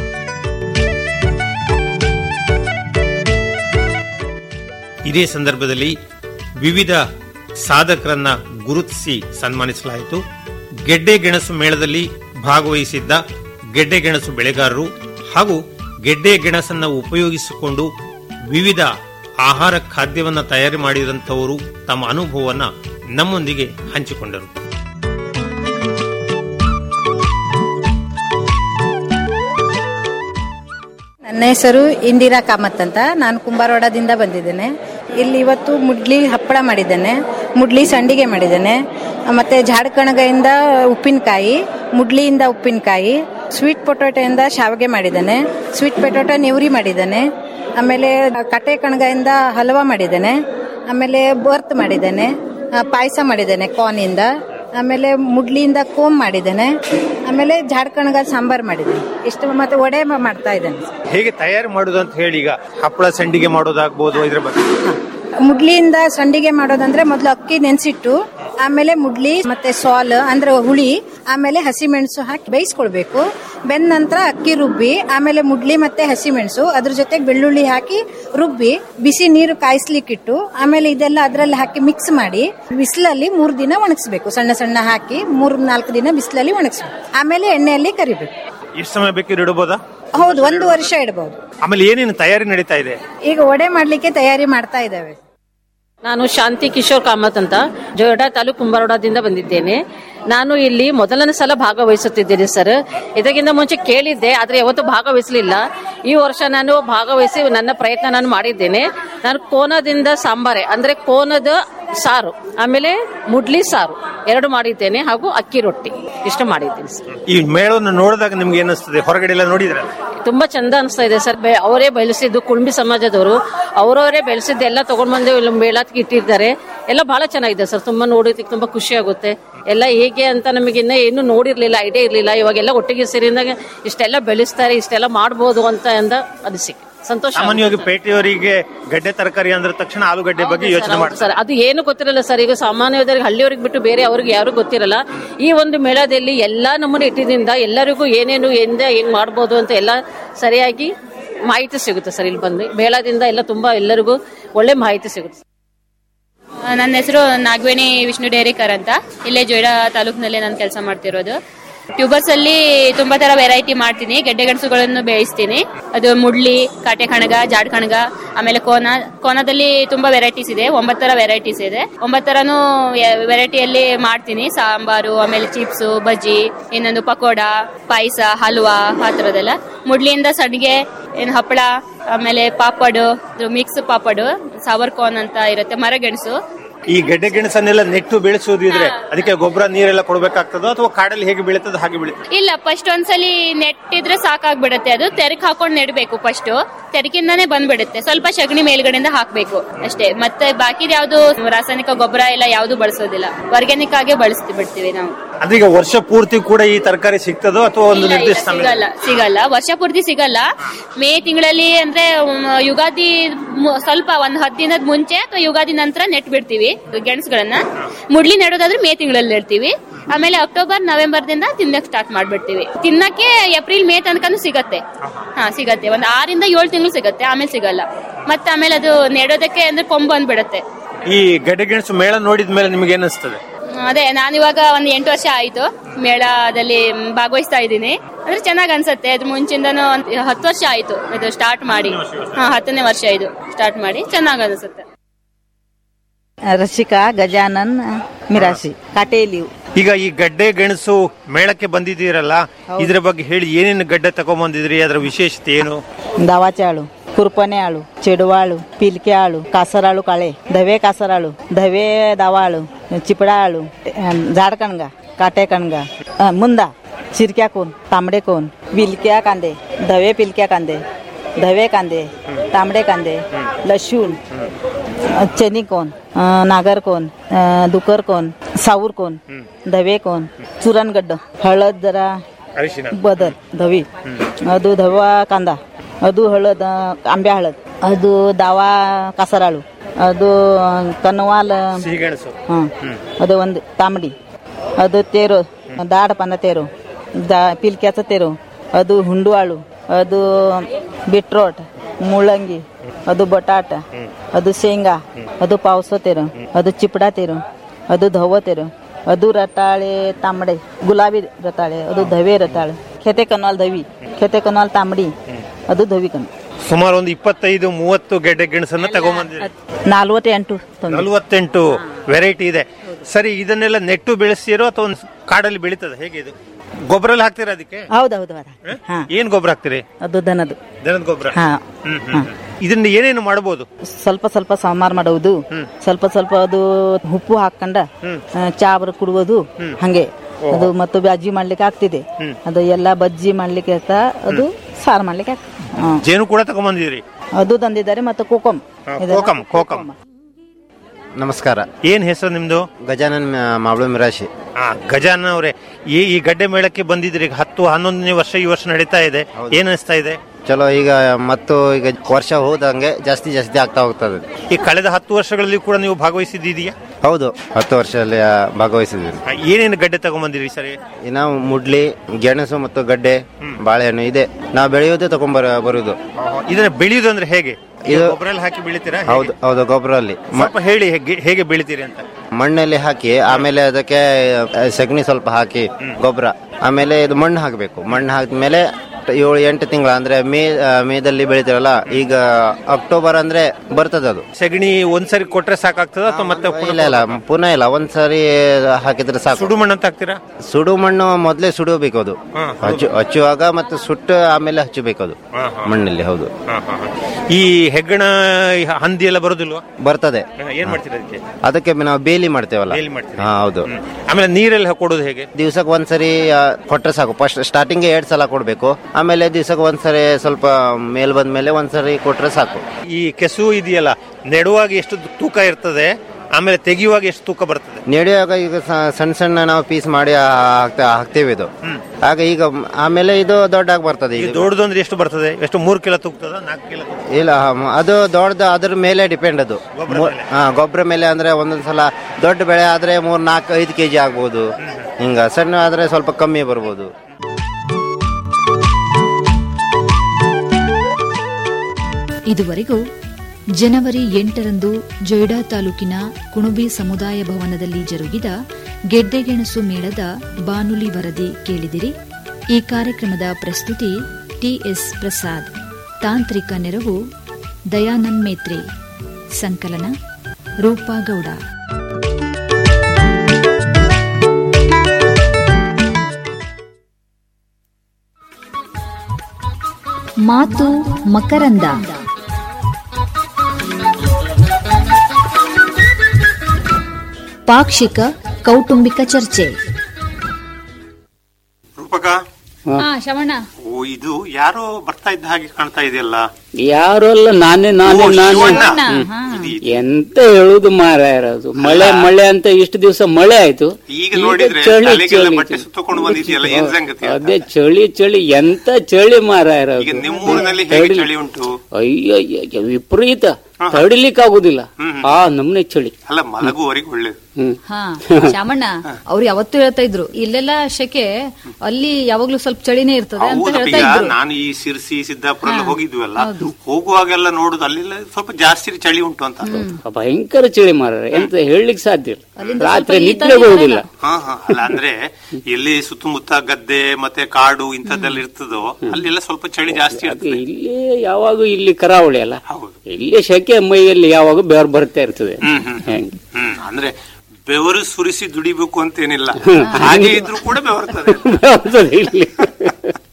ಇದೇ ಸಂದರ್ಭದಲ್ಲಿ ವಿವಿಧ ಸಾಧಕರನ್ನ ಗುರುತಿಸಿ ಸನ್ಮಾನಿಸಲಾಯಿತು ಗೆಡ್ಡೆ ಗೆಣಸು ಮೇಳದಲ್ಲಿ ಭಾಗವಹಿಸಿದ್ದ ಗೆಡ್ಡೆ ಗೆಣಸು ಬೆಳೆಗಾರರು ಹಾಗೂ ಗೆಡ್ಡೆ ಗೆಣಸನ್ನ ಉಪಯೋಗಿಸಿಕೊಂಡು ವಿವಿಧ ಆಹಾರ ಖಾದ್ಯವನ್ನ ತಯಾರಿ ಮಾಡಿದಂಥವರು ತಮ್ಮ ಅನುಭವವನ್ನ ನಮ್ಮೊಂದಿಗೆ ಹಂಚಿಕೊಂಡರು ನನ್ನ ಹೆಸರು ಇಂದಿರಾ ಕಾಮತ್ ಅಂತ ನಾನು ಕುಂಬಾರವಾಡದಿಂದ ಬಂದಿದ್ದೇನೆ ಇಲ್ಲಿ ಇವತ್ತು ಮುಡ್ಲಿ ಹಪ್ಪಳ ಮಾಡಿದ್ದೇನೆ ಮುಡ್ಲಿ ಸಂಡಿಗೆ ಮಾಡಿದ್ದೇನೆ ಮತ್ತೆ ಜಾಡ್ಕಣಗೆಯಿಂದ ಉಪ್ಪಿನಕಾಯಿ ಮುಡ್ಲಿಯಿಂದ ಉಪ್ಪಿನಕಾಯಿ ಸ್ವೀಟ್ ಪೊಟೊಟೊಯಿಂದ ಶಾವಿಗೆ ಮಾಡಿದ್ದೇನೆ ಸ್ವೀಟ್ ಪೊಟೊಟೊ ನೆವರಿ ಮಾಡಿದ್ದೇನೆ ಆಮೇಲೆ ಕಟೆ ಕಣಗದಿಂದ ಹಲ್ವಾ ಮಾಡಿದ್ದೇನೆ ಆಮೇಲೆ ಬರ್ತ್ ಮಾಡಿದ್ದೇನೆ ಪಾಯಸ ಮಾಡಿದ್ದೇನೆ ಕಾರ್ನಿಂದ ಆಮೇಲೆ ಮುಡ್ಲಿಯಿಂದ ಕೋಮ್ ಮಾಡಿದ್ದೇನೆ ಆಮೇಲೆ ಜಾಡ್ಕಣಗ ಸಾಂಬಾರ್ ಮಾಡಿದ್ದೇನೆ ಇಷ್ಟು ಮತ್ತೆ ವಡೆ ಮ- ಮಾಡ್ತಾ ಇದ್ದೇನೆ ಹೇಗೆ ತಯಾರಿ ಮಾಡುದು ಅಂತ ಹೇಳಿ ಈಗ ಹಪ್ಪಳ ಸಂಡಿಗೆ ಮಾಡೋದಾಗ್ಬೋದು ಇದ್ರ ಬಗ್ಗೆ ಮುಡ್ಲಿಯಿಂದ ಸಂಡಿಗೆ ಮಾಡೋದಂದ್ರೆ ಮೊದಲು ಅಕ್ಕಿ ನೆನ್ಸಿಟ್ಟು ಆಮೇಲೆ ಮುಡ್ಲಿ ಮತ್ತೆ ಸಾಲ್ ಅಂದ್ರೆ ಹುಳಿ ಆಮೇಲೆ ಹಸಿಮೆಣಸು ಹಾಕಿ ಬೇಯಿಸ್ಕೊಳ್ಬೇಕು ಬೆಂದ ನಂತರ ಅಕ್ಕಿ ರುಬ್ಬಿ ಆಮೇಲೆ ಮುಡ್ಲಿ ಮತ್ತೆ ಹಸಿಮೆಣಸು ಅದ್ರ ಜೊತೆಗೆ ಬೆಳ್ಳುಳ್ಳಿ ಹಾಕಿ ರುಬ್ಬಿ ಬಿಸಿ ನೀರು ಕಾಯಿಸ್ಲಿಕ್ಕಿಟ್ಟು ಆಮೇಲೆ ಇದೆಲ್ಲ ಅದರಲ್ಲಿ ಹಾಕಿ ಮಿಕ್ಸ್ ಮಾಡಿ ಬಿಸಿಲಲ್ಲಿ ಮೂರು ದಿನ ಒಣಗಿಸ್ಬೇಕು ಸಣ್ಣ ಸಣ್ಣ ಹಾಕಿ ಮೂರ್ ನಾಲ್ಕು ದಿನ ಬಿಸಿಲಲ್ಲಿ ಒಣಗಿಸ್ಬೇಕು ಆಮೇಲೆ ಎಣ್ಣೆಯಲ್ಲಿ ಕರಿಬೇಕು ಎಷ್ಟು ಸಮಯ ಬೇಕಿದ್ರೆ ಇಡಬಹುದಾ ಹೌದು ಒಂದು ವರ್ಷ ಇಡಬಹುದು ಆಮೇಲೆ ಏನೇನು ತಯಾರಿ ನಡೀತಾ ಇದೆ ಈಗ ವಡೆ ಮಾಡ್ಲಿಕ್ಕೆ ತಯಾರಿ ಮಾಡ್ತಾ ಇದ್ದಾವೆ ನಾನು ಶಾಂತಿ ಕಿಶೋರ್ ಕಾಮತ್ ಅಂತ ಜೋಯಿಡಾ ತಾಲೂಕು ಕುಂಬಾರೋಡದಿಂದ ಬಂದಿದ್ದೇನೆ ನಾನು ಇಲ್ಲಿ ಮೊದಲನೇ ಸಲ ಭಾಗವಹಿಸುತ್ತಿದ್ದೇನೆ ಸರ್ ಇದಕ್ಕಿಂತ ಮುಂಚೆ ಕೇಳಿದ್ದೆ ಆದರೆ ಯಾವತ್ತೂ ಭಾಗವಹಿಸಲಿಲ್ಲ ಈ ವರ್ಷ ನಾನು ಭಾಗವಹಿಸಿ ನನ್ನ ಪ್ರಯತ್ನ ನಾನು ಮಾಡಿದ್ದೇನೆ ನಾನು ಕೋನದಿಂದ ಸಾಂಬಾರೆ ಅಂದ್ರೆ ಕೋನದ ಸಾರು ಆಮೇಲೆ ಮುಡ್ಲಿ ಸಾರು ಎರಡು ಮಾಡಿದ್ದೇನೆ ಹಾಗೂ ಅಕ್ಕಿ ರೊಟ್ಟಿ ಇಷ್ಟು ಮಾಡಿದ್ದೇನೆ ಸರ್ ಈ ಮೇಳವನ್ನು ನೋಡಿದಾಗ ನಿಮ್ಗೆ ಏನಿಸ್ತದೆ ಹೊರಗಡೆ ಎಲ್ಲ ನೋಡಿದ್ರ ತುಂಬಾ ಚಂದ ಅನಿಸ್ತಾ ಇದೆ ಸರ್ ಬೆ- ಅವರೇ ಬೆಳೆಸಿದ್ದು ಕುಳ್ಬಿ ಸಮಾಜದವರು ಅವರವರೇ ಬೆಳೆಸಿದ್ದು ಎಲ್ಲ ತಗೊಂಡ್ ಬಂದು ಇಲ್ಲಿ ಮೇಳಕ್ಕೆ ಇಟ್ಟಿದ್ದಾರೆ ಎಲ್ಲ ಬಹಳ ಚೆನ್ನಾಗಿದೆ ಸರ್ ತುಂಬಾ ನೋಡೋದಕ್ಕೆ ತುಂಬಾ ಖುಷಿ ಆಗುತ್ತೆ ಎಲ್ಲ ಹೇಗೆ ಅಂತ ನಮಗೆ ಇನ್ನೂ ಏನು ನೋಡಿರ್ಲಿಲ್ಲ ಐಡಿಯಾ ಇರ್ಲಿಲ್ಲ ಇವಾಗೆಲ್ಲ ಒಟ್ಟಿಗೆ ಸೇರಿದಾಗ ಇಷ್ಟೆಲ್ಲ ಬೆಳೆಸ್ತಾರೆ ಇಷ್ಟೆಲ್ಲ ಮಾಡ್ಬೋದು ಅಂತ ಅಂದ ಅನಿಸಿಕೆ ಸಂತೋಷ ಆಗುತ್ತೆ. ಸಾಮಾನ್ಯವಾಗಿ ಪೇಟೆಯವರಿಗೆ ಗಡ್ಡೆ ತರಕಾರಿ ಅಂದ್ರ ತಕ್ಷಣ ಆಲೂಗಡ್ಡೆ ಬಗ್ಗೆ ಯೋಚನೆ ಹೌದು ಮಾಡ್ತಾರೆ ಸರ್ ಅದು ಏನು ಗೊತ್ತಿರಲ್ಲ ಸರ್ ಈಗ ಸಾಮಾನ್ಯವಾಗಿ ಹಳ್ಳಿಯವ್ರಿಗೆ ಬಿಟ್ಟು ಬೇರೆ ಅವ್ರಿಗೆ ಯಾರು ಗೊತ್ತಿರಲ್ಲ ಈ ಒಂದು ಮೇಳದಲ್ಲಿ ಎಲ್ಲಾ ನಮೂನೆ ಇಟ್ಟಿದ್ರಿಂದ ಎಲ್ಲರಿಗೂ ಏನೇನು ಎಂದ ಹೆಂಗ್ ಮಾಡ್ಬೋದು ಅಂತ ಎಲ್ಲ ಸರಿಯಾಗಿ ಮಾಹಿತಿ ಸಿಗುತ್ತೆ ಸರ್ ಇಲ್ಲಿ ಬಂದು ಮೇಳದಿಂದ ಎಲ್ಲ ತುಂಬಾ ಎಲ್ಲರಿಗೂ ಒಳ್ಳೆ ಮಾಹಿತಿ ಸಿಗುತ್ತೆ ನನ್ನ ಹೆಸರು ನಾಗವೇಣಿ ವಿಷ್ಣು ಡೇರಿಕರ್ ಅಂತ ಇಲ್ಲೇ ಜೋಯಿಡಾ ತಾಲೂಕಿನಲ್ಲೇ ನಾನು ಕೆಲಸ ಮಾಡ್ತಿರೋದು ಟ್ಯೂಬರ್ಸ್ ಅಲ್ಲಿ ತುಂಬಾ ತರ ವೆರೈಟಿ ಮಾಡ್ತೀನಿ ಗೆಡ್ಡೆ ಗೆಣಸುಗಳನ್ನು ಬೇಯಿಸ್ತೀನಿ ಅದು ಮುಡ್ಲಿ ಕಾಟೆ ಕಣಗ ಜಾಡ್ ಕಣಗ ಆಮೇಲೆ ಕೋನ ಕೋನದಲ್ಲಿ ತುಂಬಾ ವೆರೈಟೀಸ್ ಇದೆ ಒಂಬತ್ತು ತರ ವೆರೈಟೀಸ್ ಇದೆ ಒಂಬತ್ತು ತರನು ವೆರೈಟಿಯಲ್ಲಿ ಮಾಡ್ತೀನಿ ಸಾಂಬಾರು ಆಮೇಲೆ ಚಿಪ್ಸ್ ಬಜ್ಜಿ ಇನ್ನೊಂದು ಪಕೋಡ ಪಾಯಸ ಹಲ್ವಾ ಆ ಥರದ್ದೆಲ್ಲ ಮುಡ್ಲಿಯಿಂದ ಸಣ್ಣಿಗೆ ಏನು ಹಪ್ಪಳ ಆಮೇಲೆ ಪಾಪಡು ಮಿಕ್ಸ್ ಪಾಪಡು ಸಾವರ್ ಕಾರ್ನ್ ಅಂತ ಇರುತ್ತೆ ಮರಗೆಣಸು ಈ ಗೆಡ್ಡೆ ಗೆಣಸನ್ನೆಲ್ಲ ನೆಟ್ಟು ಬೆಳೆಸುವುದಿದ್ರೆ ಅದಕ್ಕೆ ಗೊಬ್ಬರ ನೀರೆಲ್ಲ ಕೊಡ್ಬೇಕಾಗ್ತದೋ ಅಥವಾ ಕಾಡಲ್ಲಿ ಹೇಗೆ ಬೆಳೀತದೋ ಹಾಗೆ ಬೆಳೀತದೆ ಇಲ್ಲ ಫಸ್ಟ್ ಒಂದ್ಸಲಿ ನೆಟ್ಟಿದ್ರೆ ಸಾಕಾಗ್ಬಿಡುತ್ತೆ ಅದು ತೆರಕ್ ಹಾಕೊಂಡ್ ನೆಡ್ಬೇಕು ಫಸ್ಟ್ ತೆರಕಿಂದಾನೇ ಬಂದ್ಬಿಡುತ್ತೆ ಸ್ವಲ್ಪ ಸಗಣಿ ಮೇಲ್ಗಡೆಯಿಂದ ಹಾಕ್ಬೇಕು ಅಷ್ಟೇ ಮತ್ತೆ ಬಾಕಿದ ಯಾವ್ದು ರಾಸಾಯನಿಕ ಗೊಬ್ಬರ ಎಲ್ಲ ಯಾವ್ದು ಬಳಸೋದಿಲ್ಲ ಆರ್ಗ್ಯಾನಿಕ್ ಆಗೇ ಬಳಸ್ತಿ ಬಿಡ್ತೀವಿ ನಾವು ಅಂದ್ರೆ ಈಗ ವರ್ಷ ಪೂರ್ತಿ ಕೂಡ ಈ ತರಕಾರಿ ಸಿಗ್ತದೋ ಅಥವಾ ಒಂದು ಇಲ್ಲ, ಇಲ್ಲ, ನಿರ್ದಿಷ್ಟ ಸಮಯ ಸಿಗಲ್ಲ ಸಿಗಲ್ಲ ವರ್ಷ ಪೂರ್ತಿ ಸಿಗಲ್ಲ ಮೇ ತಿಂಗಳಲ್ಲಿ ಅಂದ್ರೆ ಉಮ್, ಯುಗಾದಿ ಮು- ಸ್ವಲ್ಪ ಒಂದ್ ಹತ್ತು ದಿನದ ಮುಂಚೆ ಅಥವಾ ಯುಗಾದಿ ನಂತರ ನೆಟ್ ಬಿಡ್ತೀವಿ ಗೆಣಸುಗಳನ್ನ ಮುಡ್ಲಿ ನೆಡೋದಾದ್ರೆ ಮೇ ತಿಂಗಳಲ್ಲಿ ನೆಡ್ತೀವಿ ಆಮೇಲೆ ಅಕ್ಟೋಬರ್ ನವೆಂಬರ್ ದಿಂದ ತಿನ್ನಕ್ ಸ್ಟಾರ್ಟ್ ಮಾಡ್ಬಿಡ್ತೀವಿ ತಿನ್ನಕ್ಕೆ ಏಪ್ರಿಲ್ ಮೇ ತನಕನೂ ಸಿಗತ್ತೆ ಹಾ ಸಿಗತ್ತೆ ಒಂದ್ ಆರಿಂದ ಏಳು ತಿಂಗಳು ಸಿಗತ್ತೆ ಆಮೇಲೆ ಸಿಗಲ್ಲ ಮತ್ತೆ ಆಮೇಲೆ ಅದು ನೆಡೋದಕ್ಕೆ ಅಂದ್ರೆ ಕೊಂಬ್ ಬಂದ್ಬಿಡತ್ತೆ ಈ ಗಡ್ಡೆ ಗೆಣಸು ಮೇಳ ನೋಡಿದ ಮೇಲೆ ನಿಮ್ಗೆ ಏನಿಸ್ತದೆ ಅದೇ ನಾನಿವಾಗ ಒಂದ್ ಎಂಟು ವರ್ಷ ಆಯ್ತು ಮೇಳದಲ್ಲಿ ಭಾಗವಹಿಸ್ತಾ ಇದ್ದೀನಿ ಅಂದ್ರೆ ಚೆನ್ನಾಗ್ ಅನ್ಸತ್ತೆ ಅದ್ರ ಮುಂಚಿಂದನೂ ಒಂದ್ ಹತ್ತು ವರ್ಷ ಆಯ್ತು ಇದು ಸ್ಟಾರ್ಟ್ ಮಾಡಿ ಹಾ ಹತ್ತನೇ ವರ್ಷ ಇದು ಸ್ಟಾರ್ಟ್ ಮಾಡಿ ಚೆನ್ನಾಗ್ ಅನ್ಸುತ್ತೆ ರಸಿಕಾ ಗಜಾನನ್ ಮಿರಾಸಿ ಕಾಟೇಲಿ ಈಗ ಈ ಗಡ್ಡೆ ಗೆಣಸು ಮೇಳಕ್ಕೆ ಬಂದಿದ್ದೀರಲ್ಲ ಇದ್ರ ಬಗ್ಗೆ ಹೇಳಿ ಏನೇನು ಗಡ್ಡೆ ತಗೊಂಬಂದಿದ್ರಿ ಅದರ ವಿಶೇಷತೆ ಏನು ದಾವಾಚಾಳು ಕುರ್ಪನೆ ಆಳು ಚೆಡುವಾಳು ಪಿಲ್ಕೆ ಆಳು ಕಾಸರಾಳು ಕಾಳೆ ಧವೆ ಕಾಸರಾಳು ಧವೆ ದಾವಾಳು चिपडा आळू झाड कणगा काटे कणगा अ, मुंदा चिरक्या कोण तांबडे कोण विलक्या कांदे धवे पिलक्या कांदे धवे कांदे तांबडे कांदे लसूण अ, चनी कोण अ, नागर कोण अ, दुकर कोण साऊर कोण धवे कोण चुरणगड्ड हळद जरा ಅರಿಶಿನ ಬದಲ್ ಧವಿ ಅದು ಧವ ಕಾಂದ ಅದು ಹಳದ ಆಂಬೆ ಹಳದ್ ಅದು ದಾವಾ ಕಾಸರಾಳು ಅದು ಕನ್ವಾಲ್ ಸಿಹಿಗೆಣಸು ಹ್ಮ್ ಅದು ಒಂದು ತಾಂಬಡಿ ಅದು ತೇರು ದಾಡ ಪನ್ನ ತೇರು ದಾ ಪಿಲ್ಕ್ಯಾचं ತೇರು ಅದು ಹುಂಡು ಆಳು ಅದು ಬಿಟ್ರೋಟ್ ಮುಳ್ಳಂಗಿ ಅದು ಬಟಾಟ ಅದು ಶೇಂಗಾ ಅದು ಪಾವಸ ತೇರು ಅದು ಚಿಪಡಾ ತೇರು ಅದು ಧವ ತೇರು ಅದು ರತಾळे तांबडे गुलाबी रताळे ಅದು ಧವೆ ರತಾಳೆ खेते कनवाल धवी खेते कनवाल तांबडी ಅದು ಧವಿ ಕನ್ ಸುಮಾರು ಒಂದು ಇಪ್ಪತ್ತೈದು ಮೂವತ್ತು ಗೆಡ್ಡೆ ಗೆಣಸನ್ನ ತಗೊಂಬಂದಿರಿ ನಲ್ವತ್ತೆಂಟು ತೊಂದ್ರೆ ನಲವತ್ತೆಂಟು ವೆರೈಟಿ ಇದೆ ಸರಿ ಇದನ್ನೆಲ್ಲ ನೆಟ್ಟು ಬೆಳೆಸ್ತೀರೋ ಅಥವಾ ಒಂದು ಕಾಡಲ್ಲಿ ಬೆಳೀತದೆ ಹೇಗೆ ಇದು ಗೊಬ್ಬರ ಎಲ್ಲ ಹಾಕ್ತೀರಾ ಅದಕ್ಕೆ ಹೌದೌದು ಅದ ಹಾ ಏನ್ ಗೊಬ್ಬರ ಹಾಕ್ತೀರಿ ಅದು ದನದು ದನದ ಗೊಬ್ಬರ ಹಾ ಹ್ಮ್ ಹ್ಮ್ ಇದನ್ನ ಏನೇನು ಮಾಡಬಹುದು ಸ್ವಲ್ಪ ಸ್ವಲ್ಪ ಸಾಂಬಾರ್ ಮಾಡೋದು ಸ್ವಲ್ಪ ಸ್ವಲ್ಪ ಅದು ಉಪ್ಪು ಹಾಕೊಂಡ ಆ, ಚಾ ಬರ ಕುಡುವುದು ಹಂಗೆ ಅದು ಮತ್ತು ಬಜ್ಜಿ ಮಾಡ್ಲಿಕ್ಕೆ ಆಗ್ತಿದೆ ಅದು ಎಲ್ಲ ಬಜ್ಜಿ ಮಾಡ್ಲಿಕ್ಕೆ ಅಂತ ಅದು ಸಾರು ಮಾಡ್ಲಿಕ್ಕೆ ಆಗ್ತದೆ ಹಾ. ಜೇನು ಕೂಡ ತಗೊಂಬಂದಿರಿ ಅದು ತಂದಿದ್ದಾರೆ ಮತ್ತು ಕೋಕಮ್ ಇದೆಲ್ಲ ಕೋಕಂ ಕೋಕಂ ನಮಸ್ಕಾರ ಏನ್ ಹೆಸರು ನಿಮ್ದು ಗಜಾನನ್ ಮಾಬ್ಳು ಮಿರಾಶಿ ಆ ಗಜಾನನ ಅವರೇ ಈ ಈ ಗಡ್ಡೆ ಮೇಳಕ್ಕೆ ಬಂದಿದ್ರಿ ಈಗ ಹತ್ತು ಹನ್ನೊಂದನೇ ವರ್ಷ ಈ ವರ್ಷ ನಡೀತಾ ಇದೆ ಏನ್ ಅನಿಸ್ತಾ ಇದೆ ಚಲೋ ಈಗ ಮತ್ತು ಈಗ ವರ್ಷ ಹೋದಂಗೆ ಜಾಸ್ತಿ ಜಾಸ್ತಿ ಆಗ್ತಾ ಹೋಗ್ತದೆ ಈ ಕಳೆದ ಹತ್ತು ವರ್ಷಗಳಲ್ಲಿ ಕೂಡ ನೀವು ಭಾಗವಹಿಸಿದ್ದೀಯಾ ಹೌದು ಹತ್ತು ವರ್ಷದಲ್ಲಿ ಆ, ಭಾಗವಹಿಸಿದ್ದೀನಿ ಆ, ಏನೇನು ಗಡ್ಡೆ ತಗೊಂಬಂದಿರಿ ಸರಿ ನಾವು ಮುಡ್ಲಿ ಗೆಣಸು ಮತ್ತು ಗಡ್ಡೆ ಬಾಳೆಹಣ್ಣು ಇದೆ ನಾವು ಬೆಳೆಯೋದೇ ತಗೊಂಡ್ಬರ ಬರುದು ಇದನ್ನ ಬೆಳೆಯುವುದು ಅಂದ್ರೆ ಹೇಗೆ ಇದು- ಗೊಬ್ಬರ ಎಲ್ಲ ಹಾಕಿ ಬೆಳಿತೀರಾ ಹೇಗೆ? ಹೌದು ಹೌದು ಗೊಬ್ಬರಲ್ಲಿ ಸ್ವಲ್ಪ ಹೇಳಿ ಹೇಗೆ ಹೇಗೆ ಬೆಳಿತೀರಿ ಅಂತ ಮಣ್ಣಲ್ಲಿ ಹಾಕಿ ಆಮೇಲೆ ಅದಕ್ಕೆ ಆ, ಸಗಣಿ ಸ್ವಲ್ಪ ಹಾಕಿ ಗೊಬ್ಬರ ಆಮೇಲೆ ಇದು ಮಣ್ಣು ಹಾಕಬೇಕು ಮಣ್ಣು ಹಾಕಿದ್ಮೇಲೆ ಏಳು ಎಂಟು ತಿಂಗಳ ಅಂದ್ರೆ ಮೇ ಆ, ಮೇದಲ್ಲಿ ಬೆಳಿತೀರಲ್ಲ ಈಗ ಅಕ್ಟೋಬರ್ ಅಂದ್ರೆ ಬರ್ತದೆ ಅದು ಸಗಣಿ ಒಂದ್ಸರಿ ಕೊಟ್ರೆ ಸಾಕಾಗ್ತದ ಅಥವಾ ಮತ್ತೆ ಪುನಃ ಇಲ್ಲ ಇಲ್ಲ ಪುನಃ ಇಲ್ಲ ಒಂದ್ಸರಿ ಹಾಕಿದ್ರೆ ಸಾಕು ಸುಡು ಮಣ್ಣು ಅಂತ ಹಾಕ್ತೀರಾ ಸುಡು ಮಣ್ಣು ಮೊದಲೇ ಸುಡಬೇಕು ಅದು ಹಾ, ಹಚ್ಚು ಹಚ್ಚುವಾಗ ಮತ್ತೆ ಸುಟ್ಟು ಆಮೇಲೆ ಹಚ್ಚಬೇಕು ಅದು ಹಾ, ಹಾ. ಮಣ್ಣಲ್ಲಿ ಹೌದು ಹಾ, ಹಾ, ಹಾ. ಈ ಹೆಗ್ಗಣ ಈ ಹಂದಿ ಎಲ್ಲ ಬರೋದಿಲ್ವಾ ಬರ್ತದೆ ಹಾ, ಏನ್ ಮಾಡ್ತೀರಾ ಅದಕ್ಕೆ ಅದಕ್ಕೆ ನಾವು ಬೇಲಿ ಮಾಡ್ತೇವಲ್ಲ ಬೇಲಿ ಮಾಡ್ತೀರಿ. ಹಾ ಹೌದು ಆಮೇಲೆ ನೀರೆಲ್ಲ ಕೊಡೋದು ಹೇಗೆ ದಿವ್ಸಕ್ಕೆ ಒಂದ್ಸರಿ ಆ, ಕೊಟ್ರೆ ಸಾಕು ಫಸ್ಟ್ ಸ್ಟಾರ್ಟಿಂಗ್ ಎರಡ್ ಸಲ ಕೊಡ್ಬೇಕು ಆಮೇಲೆ ದಿವ್ಸಕ್ಕೆ ಒಂದ್ಸರಿ ಸ್ವಲ್ಪ ಮೇಲ್ ಬಂದ್ಮೇಲೆ ಒಂದ್ಸರಿ ಕೊಟ್ರೆ ಸಾಕು ಈ ಕೆಸು ಇದೆಯಲ್ಲ ನೆಡುವಾಗ ಎಷ್ಟು ತೂಕ ಇರ್ತದೆ ಆಮೇಲೆ ತೆಗೆಯುವಾಗ ಎಷ್ಟು ತೂಕ ಬರ್ತದೆ ನೆಡೆಯುವಾಗ ಈಗ ಸ- ಸಣ್ಣ ಸಣ್ಣ ನಾವು ಪೀಸ್ ಮಾಡಿ ಹಾಕ್ತಾ ಹಾಕ್ತೇವೆ ಇದು ಆಗ ಈಗ ಆಮೇಲೆ ಇದು ದೊಡ್ಡಾಗಿ ಬರ್ತದೆ ಈಗ ಈಗ ದೊಡ್ಡದು ಅಂದ್ರೆ ಎಷ್ಟು ಬರ್ತದೆ ಎಷ್ಟು ಮೂರು ಕಿಲೋ ತೂಗ್ತದ ನಾಲ್ಕು ಕಿಲೋ ತೂಗ್ತದ? ಇಲ್ಲ ಹ, ಅದು ದೊಡ್ಡದು ಅದ್ರ ಮೇಲೆ ಡಿಪೆಂಡ್ ಅದು ಮೂ- ಹಾ ಗೊಬ್ಬರ ಮೇಲೆ ಅಂದ್ರೆ ಒಂದೊಂದ್ಸಲ ದೊಡ್ಡ ಬೆಳೆ ಆದ್ರೆ ಮೂರ್ ನಾಲ್ಕು ಐದು ಕೆಜಿ ಆಗ್ಬೋದು ಹಿಂಗ ಸಣ್ಣ ಆದ್ರೆ ಸ್ವಲ್ಪ ಕಮ್ಮಿ ಬರ್ಬೋದು ಇದುವರೆಗೂ ಜನವರಿ ಎಂಟರಂದು ಜೊಯ್ಡಾ ತಾಲೂಕಿನ ಕುಣಬಿ ಸಮುದಾಯ ಭವನದಲ್ಲಿ ಜರುಗಿದ ಗೆಡ್ಡೆಗೆಣಸು ಮೇಳದ ಬಾನುಲಿ ವರದಿ ಕೇಳಿದಿರಿ ಈ ಕಾರ್ಯಕ್ರಮದ ಪ್ರಸ್ತುತಿ ಟಿಎಸ್ ಪ್ರಸಾದ್ ತಾಂತ್ರಿಕ ನೆರವು ದಯಾನಂದ್ ಮೇತ್ರೆ ಸಂಕಲನ ರೂಪಾ ಗೌಡ ಮಾತು ಮಕರಂದ ಪಾಕ್ಷಿಕ ಕೌಟುಂಬಿಕ ಚರ್ಚೆ ರೂಪಕ ಹಾ ಶ್ರವಣ ಓ ಇದು ಯಾರೋ ಬರ್ತಾ ಇದ್ದ ಹಾಗೆ ಕಾಣ್ತಾ ಇದೆಯಲ್ಲ ಯಾರು ಅಲ್ಲ ನಾನೇ ನಾನೇ ಓ, ನಾನೇ ಶಿವಣ್ಣ. ಹ್ಮ್. ಎಂತ ಹೇಳುದು ಮಾರಾಯರದು ಮಳೆ ಮಳೆ ಅಂತ ಇಷ್ಟು ದಿವಸ ಮಳೆ ಆಯ್ತು ಈಗ ನೋಡಿದ್ರೆ ಚಳಿ ತಲೆಗೆಲ್ಲ ಚಳಿ ಬಟ್ಟೆ ಸುತ್ತಕೊಂಡು ಬಂದಿದೆಯಲ್ಲ ಏನ್ ಸಂಗತಿ ಅಂತ? ಅದೇ ಚಳಿ ಚಳಿ ಎಂತ ಚಳಿ ಮಾರಾಯರದು ಈಗ ನಿಮ್ಮೂರಿನಲ್ಲಿ ಹೇಗೆ ಚಳಿ ಉಂಟು ಅಯ್ಯೋ ಅಯ್ಯೋ, ವಿಪರೀತ ತಡಿಲಿಕ್ಕೆ ಆಗುದಿಲ್ಲ ಆ ನಮ್ನೆ ಚಳಿ ಅಲ್ಲ ಮಲಗುವವರೆಗೆ ಒಳ್ಳೇದು ಹ್ಮ್ ಹಾ ಶಾಮಣ್ಣ ಅವ್ರು ಯಾವತ್ತೂ ಹೇಳ್ತಾ ಇದ್ರು ಇಲ್ಲೆಲ್ಲ ಶೆಕೆ ಅಲ್ಲಿ ಯಾವಾಗ್ಲೂ ಸ್ವಲ್ಪ ಚಳಿನೇ ಇರ್ತದೆ ಅಂತ ಹೌದಪ್ಪ ಹೇಳ್ತಾ ಈಗ ಇದ್ರು ನಾನು ಈ ಸಿರ್ಸಿ ಸಿದ್ದಾಪುರ ಎಲ್ಲ ಹೋಗಿದ್ವಲ್ಲ ಹೋಗುವಾಗೆಲ್ಲ ನೋಡುದು ಅಲ್ಲೆಲ್ಲ ಸ್ವಲ್ಪ ಜಾಸ್ತಿ ಚಳಿ ಉಂಟು ಅಂತ ಭಯಂಕರ ಚಳಿ ಮಾರಾಯ ಎಂತ ಹೇಳಲಿಕ್ಕೆ ಸಾಧ್ಯ ಇಲ್ಲ ಅಲ್ಲಿಂದ ರಾತ್ರಿ ಸ್ವಲ್ಪ ಈ ನಿದ್ರೆ ತರ ಹೋಗುದಿಲ್ಲ ಹಾ ಹಾ ಅಲ್ಲ ಅಂದ್ರೆ ಎಲ್ಲಿ ಸುತ್ತಮುತ್ತ ಗದ್ದೆ ಮತ್ತೆ ಕಾಡು ಇಂಥದ್ದೆಲ್ಲ ಇರ್ತದೋ ಅಲ್ಲೆಲ್ಲ ಸ್ವಲ್ಪ ಚಳಿ ಜಾಸ್ತಿ ಅದು ಇರ್ತದೆ ಇಲ್ಲಿ ಯಾವಾಗ ಇಲ್ಲಿ ಕರಾವಳಿ ಅಲ್ಲ ಹೌದು ಇಲ್ಲಿ ಶೆಕೆ ಮೈಯಲ್ಲಿ ಯಾವಾಗ ಬೆವರು ಬರ್ತಾ ಇರ್ತದೆ ಹ್ಮ್ ಹ್ಮ್ ಹೆಂಗೆ ಹ್ಮ್ ಅಂದ್ರೆ ಬೆವರು ಸುರಿಸಿ ದುಡಿಬೇಕು ಅಂತೇನಿಲ್ಲ ಹಾಗೆ ಇದ್ರೂ ಕೂಡ ಬೆವರ್ತದೆ ಬರ್ತದೆ ಇಲ್ಲಿ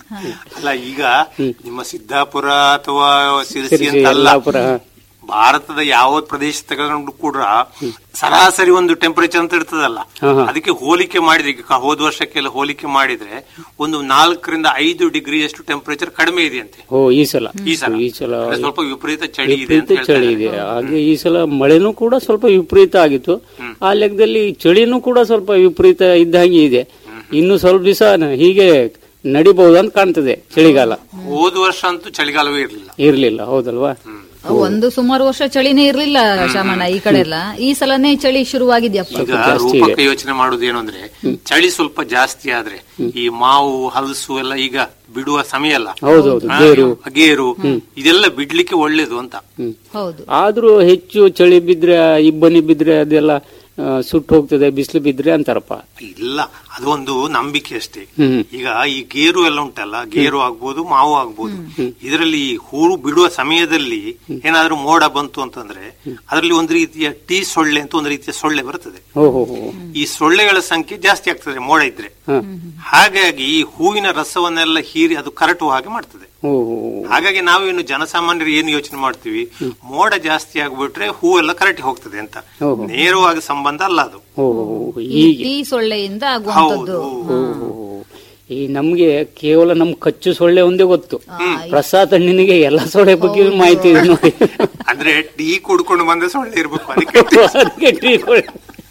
ಅಲ್ಲ ಈಗ ನಿಮ್ಮ ಸಿದ್ದಾಪುರ ಅಥವಾ ಸಿರಸಿ ಸಿರಸಿ, ಅಂತಲ್ಲ ಯಲ್ಲಾಪುರ. ಭಾರತದ ಯಾವ ಪ್ರದೇಶ ತಗೊಂಡು ಕೂಡ ಸರಾಸರಿ ಒಂದು ಟೆಂಪರೇಚರ್ ಅಂತ ಇರ್ತದಲ್ಲ ಹಾ, ಹಾ. ಅದಕ್ಕೆ ಹೋಲಿಕೆ ಮಾಡಿದ್ರೆ ಈಗ ಕ- ಹೋದ ವರ್ಷಕ್ಕೆಲ್ಲ ಹೋಲಿಕೆ ಮಾಡಿದ್ರೆ ಒಂದು ನಾಲ್ಕರಿಂದ ಐದು ಡಿಗ್ರಿ ಅಷ್ಟು ಟೆಂಪರೇಚರ್ ಕಡಿಮೆ ಇದೆಯಂತೆ ಓ ಈ ಸಲ ಈ ಸಲ ಈ ಸಲ ಅಂದ್ರೆ ಸ್ವಲ್ಪ ವಿಪರೀತ ಚಳಿ ಇದೆ ಅಂತ ವಿಪರೀತ ಹೇಳ್ತಾ ಚಳಿ ಇದ್ದಾರೆ. ಇದೆ ಹಾಗೆ ಈ ಸಲ ಮಳೆನೂ ಕೂಡ ಸ್ವಲ್ಪ ವಿಪರೀತ ಆಗಿತ್ತು ಆ ಲೆಕ್ಕದಲ್ಲಿ ಚಳಿನೂ ಕೂಡ ಸ್ವಲ್ಪ ವಿಪರೀತ ಇದ್ದ ಹಾಗೆ ಇದೆ ಇನ್ನು ಸ್ವಲ್ಪ ದಿವಸ ಹೀಗೆ ನಡಿಬಹುದು ಅಂತ ಕಾಣ್ತದೆ ಚಳಿಗಾಲ ಹೋದ ವರ್ಷ ಅಂತೂ ಚಳಿಗಾಲವೇ ಇರಲಿಲ್ಲ ಇರ್ಲಿಲ್ಲ ಹೌದಲ್ವಾ ಒಂದು ಸುಮಾರು ವರ್ಷ ಚಳಿನೇ ಇರ್ಲಿಲ್ಲ ಶಾಮಣ್ಣ ಈ ಕಡೆ ಎಲ್ಲ ಈ ಸಲನೇ ಚಳಿ ಶುರುವಾಗಿದ್ಯಪ್ಪ ಈಗ ರೂಪಕ ಯೋಚನೆ ಮಾಡುವುದೇನು ಅಂದ್ರೆ ಚಳಿ ಸ್ವಲ್ಪ ಜಾಸ್ತಿ ಆದ್ರೆ ಈ ಮಾವು ಹಲಸು ಎಲ್ಲ ಈಗ ಬಿಡುವ ಸಮಯ ಅಲ್ಲ ಹೌದೌದು, ಹಾ, ಗೇರು. ಗೇರು ಇದೆಲ್ಲ ಬಿಡ್ಲಿಕ್ಕೆ ಒಳ್ಳೇದು ಅಂತ ಹೌದು ಆದ್ರೂ ಹೆಚ್ಚು ಚಳಿ ಬಿದ್ರೆ ಇಬ್ಬನಿ ಬಿದ್ರೆ ಅದೆಲ್ಲ ಆ, ಸುಟ್ಟು ಹೋಗ್ತದೆ ಬಿಸಿಲು ಬಿದ್ರೆ ಅಂತಾರಪ್ಪ ಇಲ್ಲ ಅದೊಂದು ನಂಬಿಕೆ ಅಷ್ಟೇ ಹ್ಮ್. ಈಗ ಈ ಗೇರು ಎಲ್ಲ ಉಂಟಲ್ಲ ಗೇರು ಆಗ್ಬೋದು ಮಾವು ಆಗ್ಬೋದು ಇದರಲ್ಲಿ ಹೂವು ಬಿಡುವ ಸಮಯದಲ್ಲಿ ಏನಾದ್ರೂ ಮೋಡ ಬಂತು ಅಂತಂದ್ರೆ ಅದರಲ್ಲಿ ಒಂದು ರೀತಿಯ ಟೀ ಸೊಳ್ಳೆ ಅಂತ ಒಂದು ರೀತಿಯ ಸೊಳ್ಳೆ ಬರ್ತದೆ ಓ ಹೋ ಹೋ ಈ ಸೊಳ್ಳೆಗಳ ಸಂಖ್ಯೆ ಜಾಸ್ತಿ ಆಗ್ತದೆ ಮೋಡ ಇದ್ರೆ ಹಾ. ಹಾಗಾಗಿ ಈ ಹೂವಿನ ರಸವನ್ನೆಲ್ಲ ಹೀರಿ ಅದು ಕರಟುವ ಹಾಗೆ ಮಾಡ್ತದೆ ಓ ಹೋ ಹಾಗಾಗಿ ನಾವೇನು ಜನಸಾಮಾನ್ಯರು ಏನು ಯೋಚನೆ ಮಾಡ್ತೀವಿ ಮೋಡ ಜಾಸ್ತಿ ಆಗ್ಬಿಟ್ರೆ ಹೂವೆಲ್ಲ ಕರಟಿ ಹೋಗ್ತದೆ ಅಂತ ಓಹೋ. ನೇರವಾಗಿ ಸಂಬಂಧ ಅಲ್ಲ ಅದು ಓ ಹೋ, ಈ ಹೀಗೆ ಟೀ ಸೊಳ್ಳೆಯಿಂದ ಆಗುವಂತದ್ದು ಓ, ಓ, ಓ. ಈ ನಮ್ಗೆ ಕೇವಲ ನಮ್ ಕಚ್ಚು ಸೊಳ್ಳೆ ಒಂದೇ ಗೊತ್ತು ಪ್ರಸಾದ್ ಅಣ್ಣನಿಗೆ ಎಲ್ಲ ಸೊಳ್ಳೆ ಬಗ್ಗೆ ಮಾಹಿತಿ ಇದೆ ನೋಡಿ ಅಂದ್ರೆ ಟೀ ಕುಡ್ಕೊಂಡು ಬಂದ ಸೊಳ್ಳೆ ಇರ್ಬೇಕು ಅದಕ್ಕೆ ಅದಕ್ಕೆ ಟೀ ಕೊಡಿ.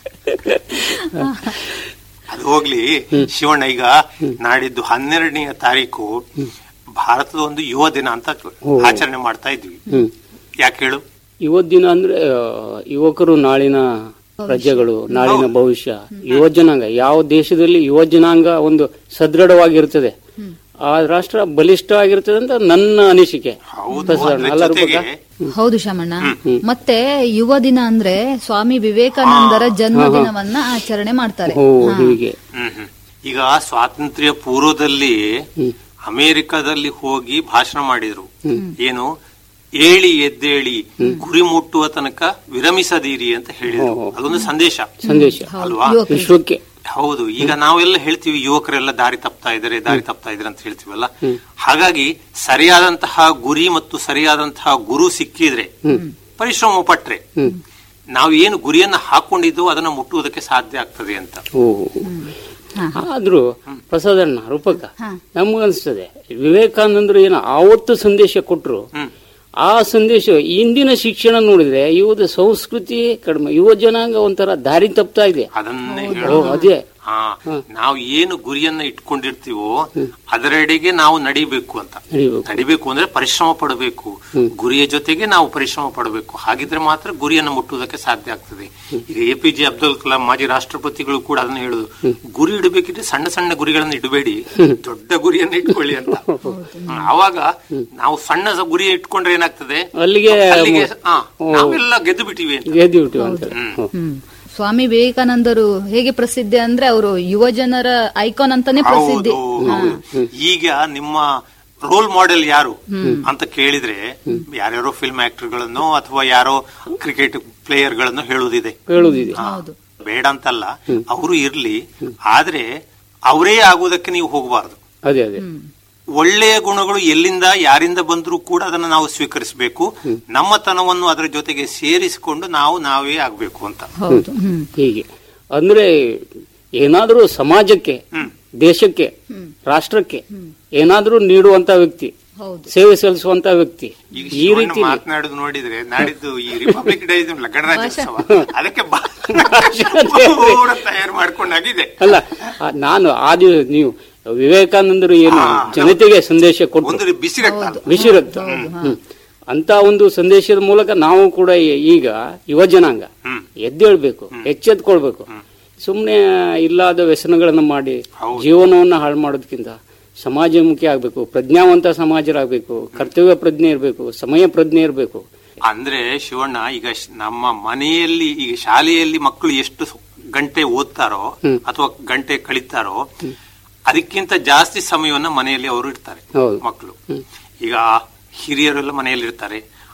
ಅದು ಹೋಗ್ಲಿ ಶಿವಣ್ಣ ಈಗ ನಾಡಿದ್ದು ಹನ್ನೆರಡನೆಯ ತಾರೀಕು ಭಾರತದ ಒಂದು ಯುವ ದಿನ ಅಂತ ಆಚರಣೆ ಮಾಡ್ತಾ ಇದ್ವಿ ಹ್ಮ್. ಯಾಕೆ ಹೇಳು ಇವತ್ತಿನ ಅಂದ್ರೆ ಆ, ಯುವಕರು ನಾಳಿನ ಪ್ರಜೆಗಳು ನಾಳಿನ ಭವಿಷ್ಯ ಯುವ ಜನಾಂಗ ಯಾವ ದೇಶದಲ್ಲಿ ಯುವ ಜನಾಂಗ ಒಂದು ಸದೃಢವಾಗಿರ್ತದೆ ಆ ರಾಷ್ಟ್ರ ಬಲಿಷ್ಠ ಆಗಿರ್ತದೆ ಅಂತ ನನ್ನ ಅನಿಸಿಕೆ ಪ್ರಸಾದ್ ಅಣ್ಣ. ಅಲ್ಲ ರೂಪಕ? ಹೌದು ಶಾಮಣ್ಣ ಮತ್ತೆ ಯುವ ದಿನ ಅಂದ್ರೆ ಸ್ವಾಮಿ ವಿವೇಕಾನಂದರ ಜನ್ಮದಿನವನ್ನ ಆಚರಣೆ ಮಾಡ್ತಾರೆ ಓ ಹೀಗೆ ಹ್ಮ್ ಹ್ಮ್. ಈಗ ಸ್ವಾತಂತ್ರ್ಯ ಪೂರ್ವದಲ್ಲಿ ಅಮೆರಿಕದಲ್ಲಿ ಹೋಗಿ ಭಾಷಣ ಮಾಡಿದ್ರು ಏನು ಏಳಿ ಎದ್ದೇಳಿ ಗುರಿ ಮುಟ್ಟುವ ತನಕ ವಿರಮಿಸದಿರಿ ಅಂತ ಹೇಳಿದ್ರು ಅದೊಂದು ಸಂದೇಶ ಸಂದೇಶ ಅಲ್ವಾ ವಿಶ್ವಕ್ಕೆ ಹೌದು ಈಗ ನಾವೆಲ್ಲ ಹೇಳ್ತೀವಿ ಯುವಕರೆಲ್ಲ ದಾರಿ ತಪ್ತಾ ಇದ್ದಾರೆ ದಾರಿ ತಪ್ತಾ ಇದ್ದಾರೆ ಅಂತ ಹೇಳ್ತೀವಲ್ಲ ಹಾಗಾಗಿ ಸರಿಯಾದಂತಹ ಗುರಿ ಮತ್ತು ಸರಿಯಾದಂತಹ ಗುರು ಸಿಕ್ಕಿದ್ರೆ ಪರಿಶ್ರಮ ಪಟ್ರೆ ನಾವು ಏನು ಗುರಿಯನ್ನ ಹಾಕೊಂಡಿದ್ದು ಅದನ್ನ ಮುಟ್ಟುವುದಕ್ಕೆ ಸಾಧ್ಯ ಆಗ್ತದೆ ಅಂತ ಓ ಆದ್ರೂ ಪ್ರಸಾದಣ್ಣ ರೂಪಕ ನಮಗನ್ಸ್ತದೆ ವಿವೇಕಾನಂದರು ಏನು ಆವತ್ತು ಸಂದೇಶ ಕೊಟ್ರು ಆ ಸಂದೇಶ ಇಂದಿನ ಶಿಕ್ಷಣ ನೋಡಿದ್ರೆ ಯುವದ ಸಂಸ್ಕೃತಿ ಕಡಿಮೆ ಯುವ ಜನಾಂಗ ಒಂಥರ ದಾರಿ ತಪ್ತಾ ಇದೆ ಅದನ್ನೇ ಓ, ಹೇಳೋದು. ಅದೇ ಹಾ ನಾವು ಏನು ಗುರಿಯನ್ನ ಇಟ್ಕೊಂಡಿರ್ತೀವೋ ಅದರೆಡೆಗೆ ನಾವು ನಡಿಬೇಕು ಅಂತ ನಡಿಬೇಕು. ನಡಿಬೇಕು ಅಂದ್ರೆ ಪರಿಶ್ರಮ ಪಡಬೇಕು ಗುರಿಯ ಜೊತೆಗೆ ನಾವು ಪರಿಶ್ರಮ ಪಡಬೇಕು ಹಾಗಿದ್ರೆ ಮಾತ್ರ ಗುರಿಯನ್ನು ಮುಟ್ಟುವುದಕ್ಕೆ ಸಾಧ್ಯ ಆಗ್ತದೆ ಈಗ A P J Abdul Kalam ಮಾಜಿ ರಾಷ್ಟ್ರಪತಿಗಳು ಕೂಡ ಅದನ್ನ ಹೇಳುದು ಗುರಿ ಇಡಬೇಕಿದ್ರೆ ಸಣ್ಣ ಸಣ್ಣ ಗುರಿಗಳನ್ನ ಇಡಬೇಡಿ ದೊಡ್ಡ ಗುರಿಯನ್ನ ಇಟ್ಕೊಳ್ಳಿ ಅಂತ ಹ್ಮ್, ಆವಾಗ ನಾವು ಸಣ್ಣ ಸ- ಗುರಿ ಇಟ್ಕೊಂಡ್ರೆ ಏನಾಗ್ತದೆ ಅಲ್ಲಿಗೆ ಅಲ್ಲಿಗೆ ಹಾ, ಓ. ನಾವೆಲ್ಲ ಗೆದ್ದು ಬಿಟ್ಟಿವಿ ಅಂತ ಗೆದ್ದು ಬಿಟ್ಟು ಅಂತ ಹ್ಮ್. ಸ್ವಾಮಿ ವಿವೇಕಾನಂದರು ಹೇಗೆ ಪ್ರಸಿದ್ಧಿ ಅಂದ್ರೆ ಅವರು ಯುವ ಜನರ ಐಕಾನ್ ಅಂತಾನೆ ಪ್ರಸಿದ್ಧಿ ಹೌದು, ಹೌದು. ಈಗ ನಿಮ್ಮ ರೋಲ್ ಮಾಡೆಲ್ ಯಾರು ಅಂತ ಕೇಳಿದ್ರೆ ಯಾರ್ಯಾರೋ ಫಿಲ್ಮ್ ಆಕ್ಟರ್ಗಳನ್ನು ಅಥವಾ ಯಾರೋ ಕ್ರಿಕೆಟ್ ಪ್ಲೇಯರ್ ಗಳನ್ನು ಹೇಳುವುದಿದೆ ಹೇಳುವುದಿದೆ ಹಾ. ಬೇಡ ಅಂತಲ್ಲ ಅವರು ಇರ್ಲಿ ಆದ್ರೆ ಅವರೇ ಆಗುವುದಕ್ಕೆ ನೀವು ಹೋಗಬಾರದು ಅದೇ ಅದೇ ಒಳ್ಳೆಯ ಗುಣಗಳು ಎಲ್ಲಿಂದ ಯಾರಿಂದ ಬಂದರೂ ಕೂಡ ಅದನ್ನ ನಾವು ಸ್ವೀಕರಿಸಬೇಕು ನಮ್ಮತನವನ್ನು ಅದರ ಜೊತೆಗೆ ಸೇರಿಸಿಕೊಂಡು ನಾವು ನಾವೇ ಆಗ್ಬೇಕು ಅಂತ ಹೌದು ಹ್ಮ್ ಹೀಗೆ ಅಂದ್ರೆ ಏನಾದ್ರೂ ಸಮಾಜಕ್ಕೆ ದೇಶಕ್ಕೆ ರಾಷ್ಟ್ರಕ್ಕೆ ಏನಾದ್ರೂ ನೀಡುವಂತ ವ್ಯಕ್ತಿ ಹೌದು ಸೇವೆ ಸಲ್ಲಿಸುವಂತ ವ್ಯಕ್ತಿ ಈಗ ಈ ಶಿವಣ್ಣ ರೀತಿ ಮಾತನಾಡುದು ನೋಡಿದ್ರೆ ನಾಡಿದ್ದು ಈ ರಿಪಬ್ಲಿಕ್ ಡೇ ಇದು ಗಣರಾಜ್ಯೋತ್ಸವ ಅದಕ್ಕೆ ಬಾ- ಪೂರ ತಯಾರು ಮಾಡ್ಕೊಂಡಾಗಿದೆ ಅಲ್ಲ ಆ, ನಾನು ಆದಿ ನೀವು ವಿವೇಕಾನಂದರು ಏನು ಜನತೆಗೆ ಸಂದೇಶ ಕೊಟ್ಟು ಒಂದು ಬಿಸಿ ರಕ್ತ ಬಿಸಿ ರಕ್ತ ಹ್ಮ್. ಅಂತ ಒಂದು ಸಂದೇಶದ ಮೂಲಕ ನಾವು ಕೂಡ ಈ- ಈಗ ಯುವ ಜನಾಂಗ ಎದ್ದೇಳ್ಬೇಕು ಎಚ್ಚೆತ್ಕೊಳ್ಬೇಕು ಸುಮ್ಮನೆ ಇಲ್ಲದ ವ್ಯಸನಗಳನ್ನ ಮಾಡಿ ಜೀವನವನ್ನ ಹಾಳು ಮಾಡೋದಕ್ಕಿಂತ ಸಮಾಜಮುಖಿ ಆಗ್ಬೇಕು ಪ್ರಜ್ಞಾವಂತ ಸಮಾಜರಾಗಬೇಕು ಕರ್ತವ್ಯ ಪ್ರಜ್ಞೆ ಇರಬೇಕು ಸಮಯ ಪ್ರಜ್ಞೆ ಇರಬೇಕು ಅಂದ್ರೆ ಶಿವಣ್ಣ ಈಗ ಶ್- ನಮ್ಮ ಮನೆಯಲ್ಲಿ ಈಗ ಶಾಲೆಯಲ್ಲಿ ಮಕ್ಕಳು ಎಷ್ಟು ಸ- ಗಂಟೆ ಓದ್ತಾರೋ ಅಥವಾ ಗಂಟೆ ಕಳೀತಾರೋ ಅದಕ್ಕಿಂತ ಜಾಸ್ತಿ ಸಮಯವನ್ನ ಮನೆಯಲ್ಲಿ ಅವರು ಇರ್ತಾರೆ ಹೌದು ಮಕ್ಕಳು ಈಗ ಹಿರಿಯರೆಲ್ಲ ಮನೆಯಲ್ಲಿ ಇರ್ತಾರೆ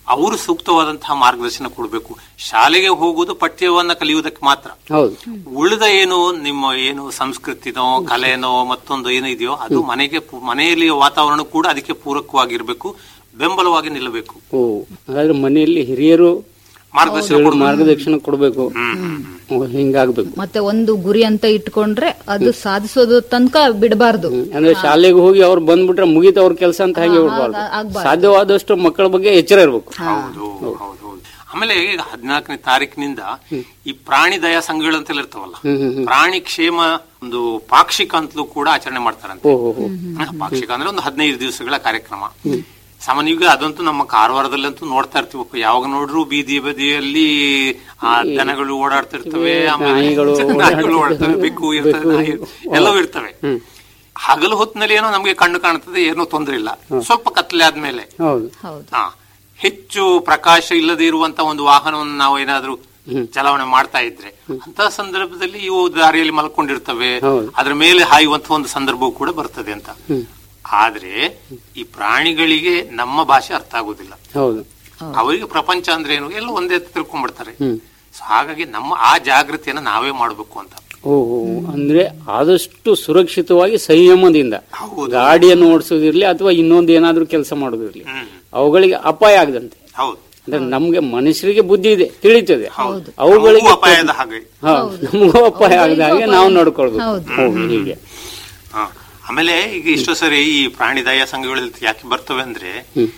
ಅವರು ಸೂಕ್ತವಾದಂತಹ ಮಾರ್ಗದರ್ಶನ ಕೊಡಬೇಕು ಶಾಲೆಗೆ ಹೋಗುವುದು ಪಠ್ಯವನ್ನ ಕಲಿಯುವುದಕ್ಕೆ ಮಾತ್ರ ಹೌದು ಉಳಿದ ಏನು ನಿಮ್ಮ ಏನು ಸಂಸ್ಕೃತಿನೋ ಕಲೆನೋ ಮತ್ತೊಂದು ಏನು ಇದೆಯೋ ಅದು ಮನೆಗೆ ಪೂ- ಮನೆಯಲ್ಲಿ ವಾತಾವರಣ ಕೂಡ ಅದಕ್ಕೆ ಪೂರಕವಾಗಿರ್ಬೇಕು ಬೆಂಬಲವಾಗಿ ನಿಲ್ಲಬೇಕು ಓ ಹಾಗಾದ್ರೆ ಮನೆಯಲ್ಲಿ ಹಿರಿಯರು ಮಾರ್ಗದರ್ಶನ ಹೇಳು- ಕೊಡ್ಬೇಕು. ಮಾರ್ಗದರ್ಶನ ಕೊಡಬೇಕು ಹಿಂಗಾಗ್ಬೇಕು ಮತ್ತೆ ಒಂದು ಗುರಿ ಅಂತ ಇಟ್ಕೊಂಡ್ರೆ ಅದು ಸಾಧಿಸೋದು ತನಕ ಬಿಡಬಾರ್ದು ಅಂದ್ರೆ ಶಾಲೆಗೆ ಹೋಗಿ ಅವ್ರು ಬಂದ್ಬಿಟ್ರೆ ಮುಗೀತ ಅವ್ರ ಕೆಲಸ ಅಂತ ಹಾಗೆ ಬಿಡ್ಬಾರ್ದು ಆಗ್ಬಾರ್ದು. ಸಾಧ್ಯವಾದಷ್ಟು ಮಕ್ಕಳ ಬಗ್ಗೆ ಎಚ್ಚರ ಇರಬೇಕು ಹೌದು ಹೌದು ಹೌದು ಆಮೇಲೆ ಈಗ ಹದಿನಾಲ್ಕನೇ ತಾರೀಕಿನಿಂದ ಈ ಪ್ರಾಣಿ ದಯಾ ಸಂಘಗಳು ಅಂತೆಲ್ಲ ಇರ್ತಾವಲ್ಲ ಹ್ಮ್ ಹ್ಮ್ ಹ್ಮ್. ಪ್ರಾಣಿ ಕ್ಷೇಮ ಒಂದು ಪಾಕ್ಷಿಕ ಅಂತಲೂ ಕೂಡ ಆಚರಣೆ ಮಾಡ್ತಾರಂತೆ ಓಹೋ ಹೋ. ಹ, ಪಾಕ್ಷಿಕ ಅಂದ್ರೆ ಒಂದು ಹದಿನೈದು ದಿವಸಗಳ ಕಾರ್ಯಕ್ರಮ ಸಾಮಾನ್ಯವಾಗಿ ಅದಂತೂ ನಮ್ಮ ಕಾರವಾರದಲ್ಲಂತೂ ನೋಡ್ತಾ ಇರ್ತೀವಪ್ಪ ಯಾವಾಗ ನೋಡ್ರು ಬೀದಿ ಬದಿಯಲ್ಲಿ ಆ ದನಗಳು ಓಡಾಡ್ತಿರ್ತವೆ ಆಮೇಲೆ ನಾಯಿಗಳು ನಾಯಿಗಳು ಓಡಾಡ್ತವೆ ಓಡಾಡ್ತಿರ್ತವೆ. ಬೆಕ್ಕು ಇರ್ತವೆ ನಾಯಿ ಎಲ್ಲವೂ ಇರ್ತವೆ ಹ್ಮ್. ಹಗಲು ಹೊತ್ತಿನಲ್ಲಿ ಏನೋ ನಮಗೆ ಕಣ್ಣು ಕಾಣ್ತದೆ ಏನೋ ತೊಂದರೆ ಇಲ್ಲ ಸ್ವಲ್ಪ ಕತ್ಲೆ ಆದ್ಮೇಲೆ ಹೌದು ಹಾ ಹೆಚ್ಚು ಪ್ರಕಾಶ ಇಲ್ಲದೆ ಇರುವಂತ ಒಂದು ವಾಹನವನ್ನು ನಾವು ಏನಾದ್ರೂ ಚಲಾವಣೆ ಮಾಡ್ತಾ ಇದ್ರೆ ಅಂತ ಸಂದರ್ಭದಲ್ಲಿ ಇವು ದಾರಿಯಲ್ಲಿ ಮಲ್ಕೊಂಡಿರ್ತವೆ ಹೌದು. ಅದ್ರ ಮೇಲೆ ಹಾಯುವಂತ ಒಂದು ಸಂದರ್ಭವೂ ಕೂಡ ಬರ್ತದೆ ಅಂತ ಹ್ಮ್. ಆದ್ರೆ ಈ ಪ್ರಾಣಿಗಳಿಗೆ ನಮ್ಮ ಭಾಷೆ ಅರ್ಥ ಆಗುದಿಲ್ಲ ಹೌದು ಅವರಿಗೆ ಪ್ರಪಂಚ ಅಂದ್ರೆ ಏನು ಎಲ್ಲ ಒಂದೇ ತಿಳ್ಕೊಂಡ್ಬಿಡ್ತಾರೆ ಹ್ಮ್ So ಹಾಗಾಗಿ ನಮ್ಮ ಆ ಜಾಗೃತಿಯನ್ನ ನಾವೇ ಮಾಡಬೇಕು ಅಂತ ಓಹೋ ಅಂದ್ರೆ ಆದಷ್ಟು ಸುರಕ್ಷಿತವಾಗಿ ಸಂಯಮದಿಂದ ಗಾಡಿಯನ್ನು ಓಡಿಸೋದಿರ್ಲಿ ಅಥವಾ ಇನ್ನೊಂದು ಏನಾದ್ರೂ ಕೆಲಸ ಮಾಡೋದಿರ್ಲಿ ಅವುಗಳಿಗೆ ಅಪಾಯ ಆಗದಂತೆ ಹೌದು ಅಂದ್ರೆ ನಮ್ಗೆ ಮನುಷ್ಯರಿಗೆ ಬುದ್ಧಿ ಇದೆ ತಿಳಿತದೆ ಹೌದು. ಅವುಗಳಿಗೆ ನಮಗೂ ಅಪಾಯದ ಹಾಗೆ. ಹಾ, ನಮಗೂ ಅಪಾಯ ಆಗದ ಹಾಗೆ ನಾವು ನೋಡ್ಕೊಳ್ಬೇಕು ಹೌದು, ಹೀಗೆ ಹಾ. ಆಮೇಲೆ ಈಗ ಇಷ್ಟೋ ಸರಿ ಈ ಪ್ರಾಣಿ ದಯಾ ಸಂಘಗಳು ಯಾಕೆ ಬರ್ತವೆ ಅಂದ್ರೆ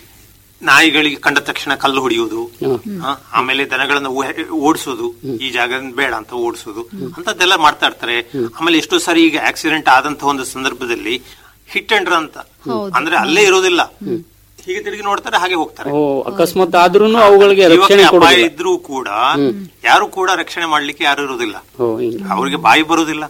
ನಾಯಿಗಳಿಗೆ ಕಂಡ ತಕ್ಷಣ ಕಲ್ಲು ಹೊಡೆಯುವುದು ಆ, ಆಮೇಲೆ ದನಗಳನ್ನ ಓ- ಓಡಿಸೋದು ಈ ಜಾಗ ಬೇಡ ಅಂತ ಓಡಿಸೋದು ಅಂತದ್ದೆಲ್ಲ ಮಾಡ್ತಾ ಇರ್ತಾರೆ ಆಮೇಲೆ ಎಷ್ಟೋ ಸಾರಿ ಈಗ ಆಕ್ಸಿಡೆಂಟ್ ಆದಂತ ಒಂದು ಸಂದರ್ಭದಲ್ಲಿ ಹಿಟ್ ಅಂಡ್ ರನ್ ಅಂತ ಅಂದ್ರೆ ಅಲ್ಲೇ ಇರೋದಿಲ್ಲ ಹೀಗೆ ತಿರುಗಿ ನೋಡ್ತಾರೆ ಹಾಗೆ ಹೋಗ್ತಾರೆ ಓ ಅಕಸ್ಮಾತ್ ಆದ್ರೂ ಅವುಗಳಿಗೆ ಜೀವಕ್ಕೆ ರಕ್ಷಣೆ ಅಪಾಯ ಕೊಡೋದಿಲ್ಲ ಇದ್ರೂ ಕೂಡ ಯಾರು ಕೂಡ ರಕ್ಷಣೆ ಮಾಡ್ಲಿಕ್ಕೆ ಯಾರು ಇರೋದಿಲ್ಲ ಓ ಹಿಂಗೆ ಅವ್ರಿಗೆ ಬಾಯಿ ಬರೋದಿಲ್ಲ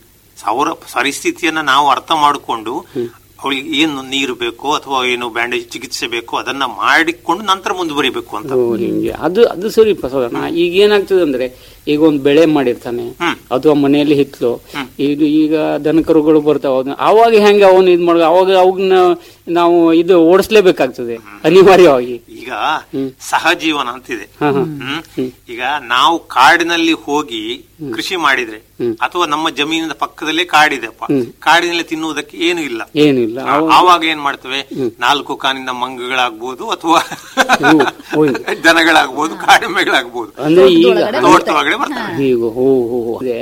ಅವರ ಪರಿಸ್ಥಿತಿಯನ್ನ ನಾವು ಅರ್ಥ ಮಾಡಿಕೊಂಡು ಅವಳಿಗೆ ಏನು ನೀರು ಬೇಕೋ ಅಥವಾ ಏನು ಬ್ಯಾಂಡೇಜ್ ಚಿಕಿತ್ಸೆ ಬೇಕೋ ಅದನ್ನ ಮಾಡಿಕೊಂಡು ನಂತರ ಮುಂದುವರಿಬೇಕು ಅಂತ ಓ ಹಿಂಗೆ ಅದು ಅದು ಸರಿ ಪ್ರಸಾದನ ಈಗ ಏನಾಗ್ತದೆ ಅಂದ್ರೆ ಈಗ ಒಂದು ಬೆಳೆ ಮಾಡಿರ್ತಾನೆ ಅಥವಾ ಮನೆಯಲ್ಲಿ ಹಿತ್ಲು ಈಗ ಈಗ ದನಕರುಗಳು ಬರ್ತಾವ ಅದನ್ನ- ಆವಾಗ ಹೆಂಗೆ ಅವನು ಇದ್ ಮಾಡ ಅವಾಗ ಅವನ್ನ ನಾವು ಇದು ಓಡಿಸ್ಲೇಬೇಕಾಗ್ತದೆ ಅನಿವಾರ್ಯವಾಗಿ ಈಗ ಸಹಜೀವನ ಅಂತಿದೆ ಹಾ, ಹಾ. ಹ್ಮ್ ಈಗ ನಾವು ಕಾಡಿನಲ್ಲಿ ಹೋಗಿ ಕೃಷಿ ಮಾಡಿದ್ರೆ ಅಥವಾ ನಮ್ಮ ಜಮೀನಿನ ಪಕ್ಕದಲ್ಲೇ ಕಾಡಿದೆಪ್ಪ ಕಾಡಿನಲ್ಲಿ ತಿನ್ನುವುದಕ್ಕೆ ಏನು ಇಲ್ಲ ಏನಿಲ್ಲ ಅವ- ಆವಾಗ ಏನ್ ಮಾಡ್ತೇವೆ ನಾಲ್ಕು ಕಾನಿಂದ ಮಂಗಗಳಾಗ್ಬೋದು ಅಥವಾ ಹ್ಮ್. ದನಗಳಾಗ್ಬೋದು ಕಾಡೆಮ್ಮೆಗಳಾಗ್ಬೋದು ಅಂದ್ರೆ ಈಗ ತೋಟದೊಳಗಡೆ ಬರ್ತವೆ ಈಗ ಹೋ ಹೋ ಅದೇ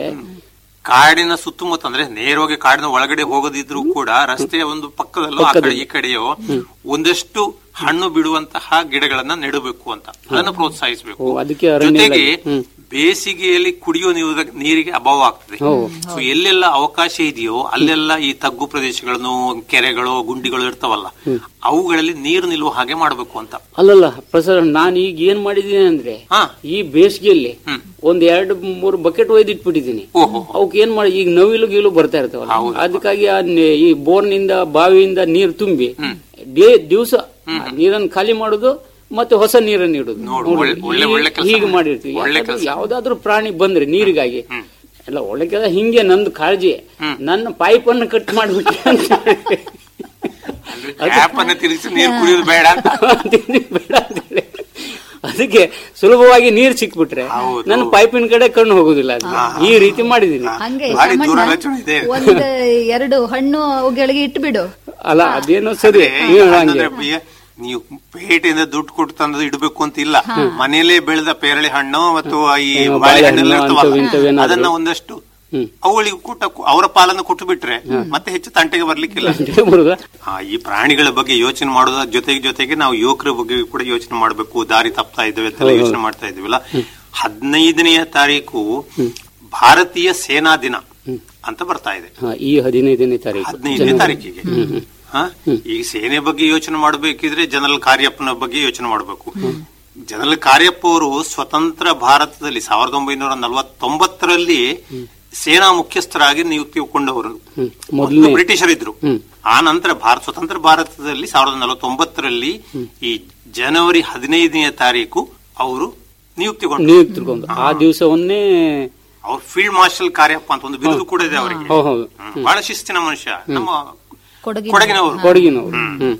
ಕಾಡಿನ ಸುತ್ತಮುತ್ತ ಅಂದ್ರೆ ನೇರವಾಗಿ ಕಾಡಿನ ಒಳಗಡೆ ಹೋಗದಿದ್ರು ಕೂಡ ರಸ್ತೆಯ ಒಂದು ಪಕ್ಕದಲ್ಲೂ ಆ ಕಡೆ ಈ ಕಡೆಯೋ ಒಂದಷ್ಟು ಹಣ್ಣು ಬಿಡುವಂತಹ ಗಿಡಗಳನ್ನ ನೆಡಬೇಕು ಅಂತ ಅದನ್ನು ಪ್ರೋತ್ಸಾಹಿಸಬೇಕು ಓ, ಅದಕ್ಕೆ ಅರಣ್ಯ ಜೊತೆಗೆ ಇಲಾಖೆ. ಹ್ಮ್. ಬೇಸಿಗೆಯಲ್ಲಿ ಕುಡಿಯುವ ನೀರು- ನೀರಿಗೆ ಅಭಾವ ಆಗ್ತದೆ ಸೊ ಎಲ್ಲೆಲ್ಲ ಅವಕಾಶ ಇದೆಯೋ ಅಲ್ಲೆಲ್ಲ ಈ ತಗ್ಗು ಪ್ರದೇಶಗಳನ್ನು ಕೆರೆಗಳು ಗುಂಡಿಗಳು ಇರ್ತಾವಲ್ಲ ಅವುಗಳಲ್ಲಿ ನೀರು ನಿಲ್ಲುವ ಹಾಗೆ ಮಾಡಬೇಕು ಅಂತ ಅಲ್ಲಲ್ಲ ಪ್ರಸಾದ್ ನಾನು ಈಗ ಏನ್ ಮಾಡಿದೀನಿ ಅಂದ್ರೆ ಈ ಬೇಸಿಗೆಯಲ್ಲಿ ಒಂದ್ ಎರಡು ಮೂರು ಬಕೆಟ್ ಒಯ್ದು ಇಟ್ಬಿಟ್ಟಿದ್ದೀನಿ ಅವಕ್ಕೆ ಏನ್ ಮಾಡಿ ಈಗ ನವಿಲು ಗೀಲು ಬರ್ತಾ ಇರ್ತಾವಲ್ಲ ಅದಕ್ಕಾಗಿ ಆ ನೆ- ಈ ಬೋರ್ನಿಂದ ಬಾವಿಯಿಂದ ನೀರು ತುಂಬಿ ಡೇ ದಿವಸ ನೀರನ್ನು ಖಾಲಿ ಮಾಡುದು ಮತ್ತೆ ಹೊಸ ನೀರನ್ನು ಇಡುದು ನೋಡು, ನೋಡು, ಒಳ್ಳೆ- ಒಳ್ಳೆ- ಈ- ಒಳ್ಳೆ ಕೆಲ್ಸ ಹೀಗೆ ಮಾಡಿ. ಮಾಡಿರ್ತೀವಿ ಒಳ್ಳೆ ಯಾಕಂದ್ರೆ ಕೆಲ್ಸ. ಯಾವ್ದಾದ್ರು ಪ್ರಾಣಿ ಬಂದ್ರೆ ನೀರಿಗಾಗಿ ಎಲ್ಲ ಒಳ್ಳೆ ಕೆಲಸ ಹಿಂಗೆ ನಂದು ಕಾಳಜಿ ನನ್ನ ಪೈಪ್ ಅನ್ನು ಕಟ್ ಮಾಡ್ಬಿಟ್ಟೆ ಅಂತ ಟ್ಯಾಪ್ ಅನ್ನ ತಿರುಗಿಸಿ ನೀರು ಕುಡಿಯೋದು ಬೇಡ ಅಂತ ಬೇಡ ಅಂತ ಹೇಳಿ. ಅದಕ್ಕೆ ಸುಲಭವಾಗಿ ನೀರ್ ಸಿಕ್ಬಿಟ್ರೆ ನನ್ನ ಪೈಪಿನ ಕಡೆ ಕಣ್ಣು ಹೋಗುದಿಲ್ಲ ಅದು. ಈ ರೀತಿ ಮಾಡಿದೀನಿ ಹಂಗೆ ಭಾರಿ ಸಾಮಾನ್ಯ ದೂರಾಲೋಚನೆ ಇದೆ. ಒಂದ್ ಎರಡು ಹಣ್ಣು ಅವುಗಳಿಗೆ ಇಟ್ಬಿಡು ಅಲ್ಲ ಅದೇನೋ ಸರಿ ನೀವು ಹೇಳೋ ಹಂಗೆ ಅಂದ್ರೆ ಪ್ರಿಯ, ನೀವು ಪೇಟೆಯಿಂದ ದುಡ್ಡು ಕೊಟ್ಟು ತಂದು ಇಡಬೇಕು ಅಂತ ಇಲ್ಲ ಮನೆಯಲ್ಲೇ ಬೆಳೆದ ಪೇರಳೆ ಹಣ್ಣು ಮತ್ತು ಈ ಏನೋ ಬಾಳೆಹಣ್ಣೆಲ್ಲ ಬಾಳೆಹಣ್ಣು ಇರ್ತಾವಲ್ಲ, ಅಂಥವು ಇಂಥವೇನಾದ್ರು. ಅದನ್ನ ಒಂದಷ್ಟು ಅವುಗಳಿಗೆ ಕೂಟ ಅವರ ಪಾಲನ್ನು ಕೊಟ್ಟು ಬಿಟ್ರೆ ಮತ್ತೆ ಹೆಚ್ಚು ತಂಟೆಗೆ ಬರ್ಲಿಕ್ಕಿಲ್ಲ ಬರುದಾ? ಆ, ಈ ಪ್ರಾಣಿಗಳ ಬಗ್ಗೆ ಯೋಚನೆ ಮಾಡೋದ್ರ ಜೊತೆಗೆ ಜೊತೆಗೆ ನಾವು ಯುವಕರ ಬಗ್ಗೆ ಕೂಡ ಯೋಚನೆ ಮಾಡಬೇಕು ದಾರಿ ತಪ್ತಾ ಇದ್ದೇವೆ ಅಂತೆಲ್ಲ ಹೌದು. ಯೋಚನೆ ಮಾಡ್ತಾ ಇದೀವಲ್ಲ ಹದಿನೈದನೆಯ ತಾರೀಕು ಭಾರತೀಯ ಸೇನಾ ದಿನ ಅಂತ ಬರ್ತಾ ಇದೆ ಹಾ, ಈ ಹದಿನೈದನೇ ತಾರೀಕು ಹದಿನೈದನೇ ಜನವರಿ. ತಾರೀಕಿಗೆ ಹ್ಮ್, ಹ್ಮ್. ಹ? ಈ ಸೇನೆ ಬಗ್ಗೆ ಯೋಚನೆ ಮಾಡಬೇಕಿದ್ರೆ ಜನರಲ್ ಕಾರ್ಯಪ್ಪನ ಬಗ್ಗೆ ಯೋಚನೆ ಮಾಡಬೇಕು ಜನರಲ್ ಕಾರ್ಯಪ್ಪ ಅವರು ಸ್ವತಂತ್ರ ಭಾರತದಲ್ಲಿ ಸಾವಿರದ ಒಂಬೈನೂರ ನಲವತ್ತೊಂಬತ್ತರಲ್ಲಿ ಸೇನಾ ಮುಖ್ಯಸ್ಥರಾಗಿ ನಿಯುಕ್ತಿಗೊಂಡವರು ಮೊದಲನೇ ಬ್ರಿಟಿಷರಿದ್ರು ಆ ನಂತರ ಭಾರತ ಸ್ವತಂತ್ರ ಭಾರತದಲ್ಲಿ ಸಾವಿರದ ನಲವತ್ತೊಂಬತ್ತರಲ್ಲಿ ಈ ಜನವರಿ ಹದಿನೈದನೆಯ ತಾರೀಕು ಅವರು ನಿಯುಕ್ತಿಗೊಂಡು ನಿಯುಕ್ತಗೊಂಡು ಆ ದಿವಸವನ್ನೇ ಅವ್ರು ಫೀಲ್ಡ್ ಮಾರ್ಷಲ್ ಕಾರ್ಯಪ್ಪ ಅಂತ ಒಂದು ಬಿರುದು ಕೂಡ ಇದೆ ಅವರಿಗೆ ಹೌದು ಹೌದು ಹ್ಮ್. ಬಹಳ ಶಿಸ್ತಿನ ಮನುಷ್ಯ ನಮ್ಮ ಕೊಡಗಿನ ಕೊಡಗಿನವರು ಕೊಡಗಿನವರು ಹ್ಮ್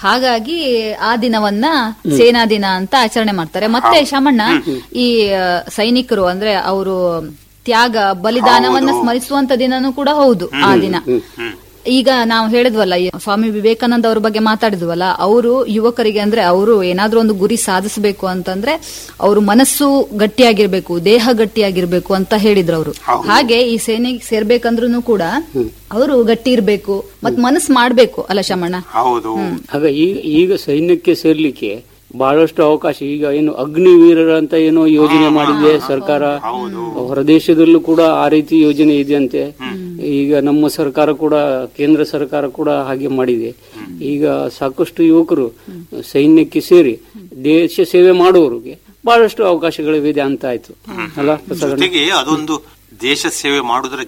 ಹಾಗಾಗಿ ಆ ದಿನವನ್ನ ಸೇನಾ ದಿನ ಅಂತ ಆಚರಣೆ ಮಾಡ್ತಾರೆ ಮತ್ತೆ ಶಾಮಣ್ಣ ಈ ಆ, ಸೈನಿಕರು ಅಂದ್ರೆ ಅವರು ತ್ಯಾಗ ಬಲಿದಾನವನ್ನ ಸ್ಮರಿಸುವಂತ ದಿನನೂ ಕೂಡ ಹೌದು ಆ ದಿನ ಈಗ ನಾವು ಹೇಳಿದ್ವಲ್ಲ ಈ ಸ್ವಾಮಿ ವಿವೇಕಾನಂದ ಅವ್ರ ಬಗ್ಗೆ ಮಾತಾಡಿದ್ವಲ್ಲ ಅವರು ಯುವಕರಿಗೆ ಅಂದ್ರೆ ಅವರು ಏನಾದ್ರೂ ಒಂದು ಗುರಿ ಸಾಧಿಸಬೇಕು ಅಂತಂದ್ರೆ ಅವರು ಮನಸ್ಸು ಗಟ್ಟಿಯಾಗಿರ್ಬೇಕು ದೇಹ ಗಟ್ಟಿಯಾಗಿರ್ಬೇಕು ಅಂತ ಹೇಳಿದ್ರು ಅವರು ಹಾಗೆ ಈ ಸೇನೆಗೆ ಸೇರ್ಬೇಕಂದ್ರೂ ಕೂಡ ಅವರು ಗಟ್ಟಿ ಇರ್ಬೇಕು ಮತ್ ಮನಸ್ಸು ಮಾಡ್ಬೇಕು ಅಲ್ಲ ಶಮಣ್ಣ ಹೌದು ಆಗ ಈಗ ಈಗ ಸೈನ್ಯಕ್ಕೆ ಸೇರ್ಲಿಕ್ಕೆ ಬಹಳಷ್ಟು ಅವಕಾಶ ಈಗ ಏನು ಅಗ್ನಿವೀರರ ಅಂತ ಏನೋ ಯೋಜನೆ ಮಾಡಿದೆ ಸರ್ಕಾರ ಹೊರದೇಶದಲ್ಲೂ ಕೂಡ ಆ ರೀತಿ ಯೋಜನೆ ಇದೆಯಂತೆ ಈಗ ನಮ್ಮ ಸರ್ಕಾರ ಕೂಡ ಕೇಂದ್ರ ಸರ್ಕಾರ ಕೂಡ ಹಾಗೆ ಮಾಡಿದೆ ಈಗ ಸಾಕಷ್ಟು ಯುವಕರು ಸೈನ್ಯಕ್ಕೆ ಸೇರಿ ದೇಶ ಸೇವೆ ಮಾಡುವವರಿಗೆ ಬಹಳಷ್ಟು ಅವಕಾಶಗಳಿವೆ ಅಂತ ಆಯ್ತು ಅಲ್ಲ ಪ್ರಸಾದ್ ಅಣ್ಣ? ಜೊತೆಗೆ ಅದೊಂದು ದೇಶ ಸೇವೆ ಮಾಡುವುದರ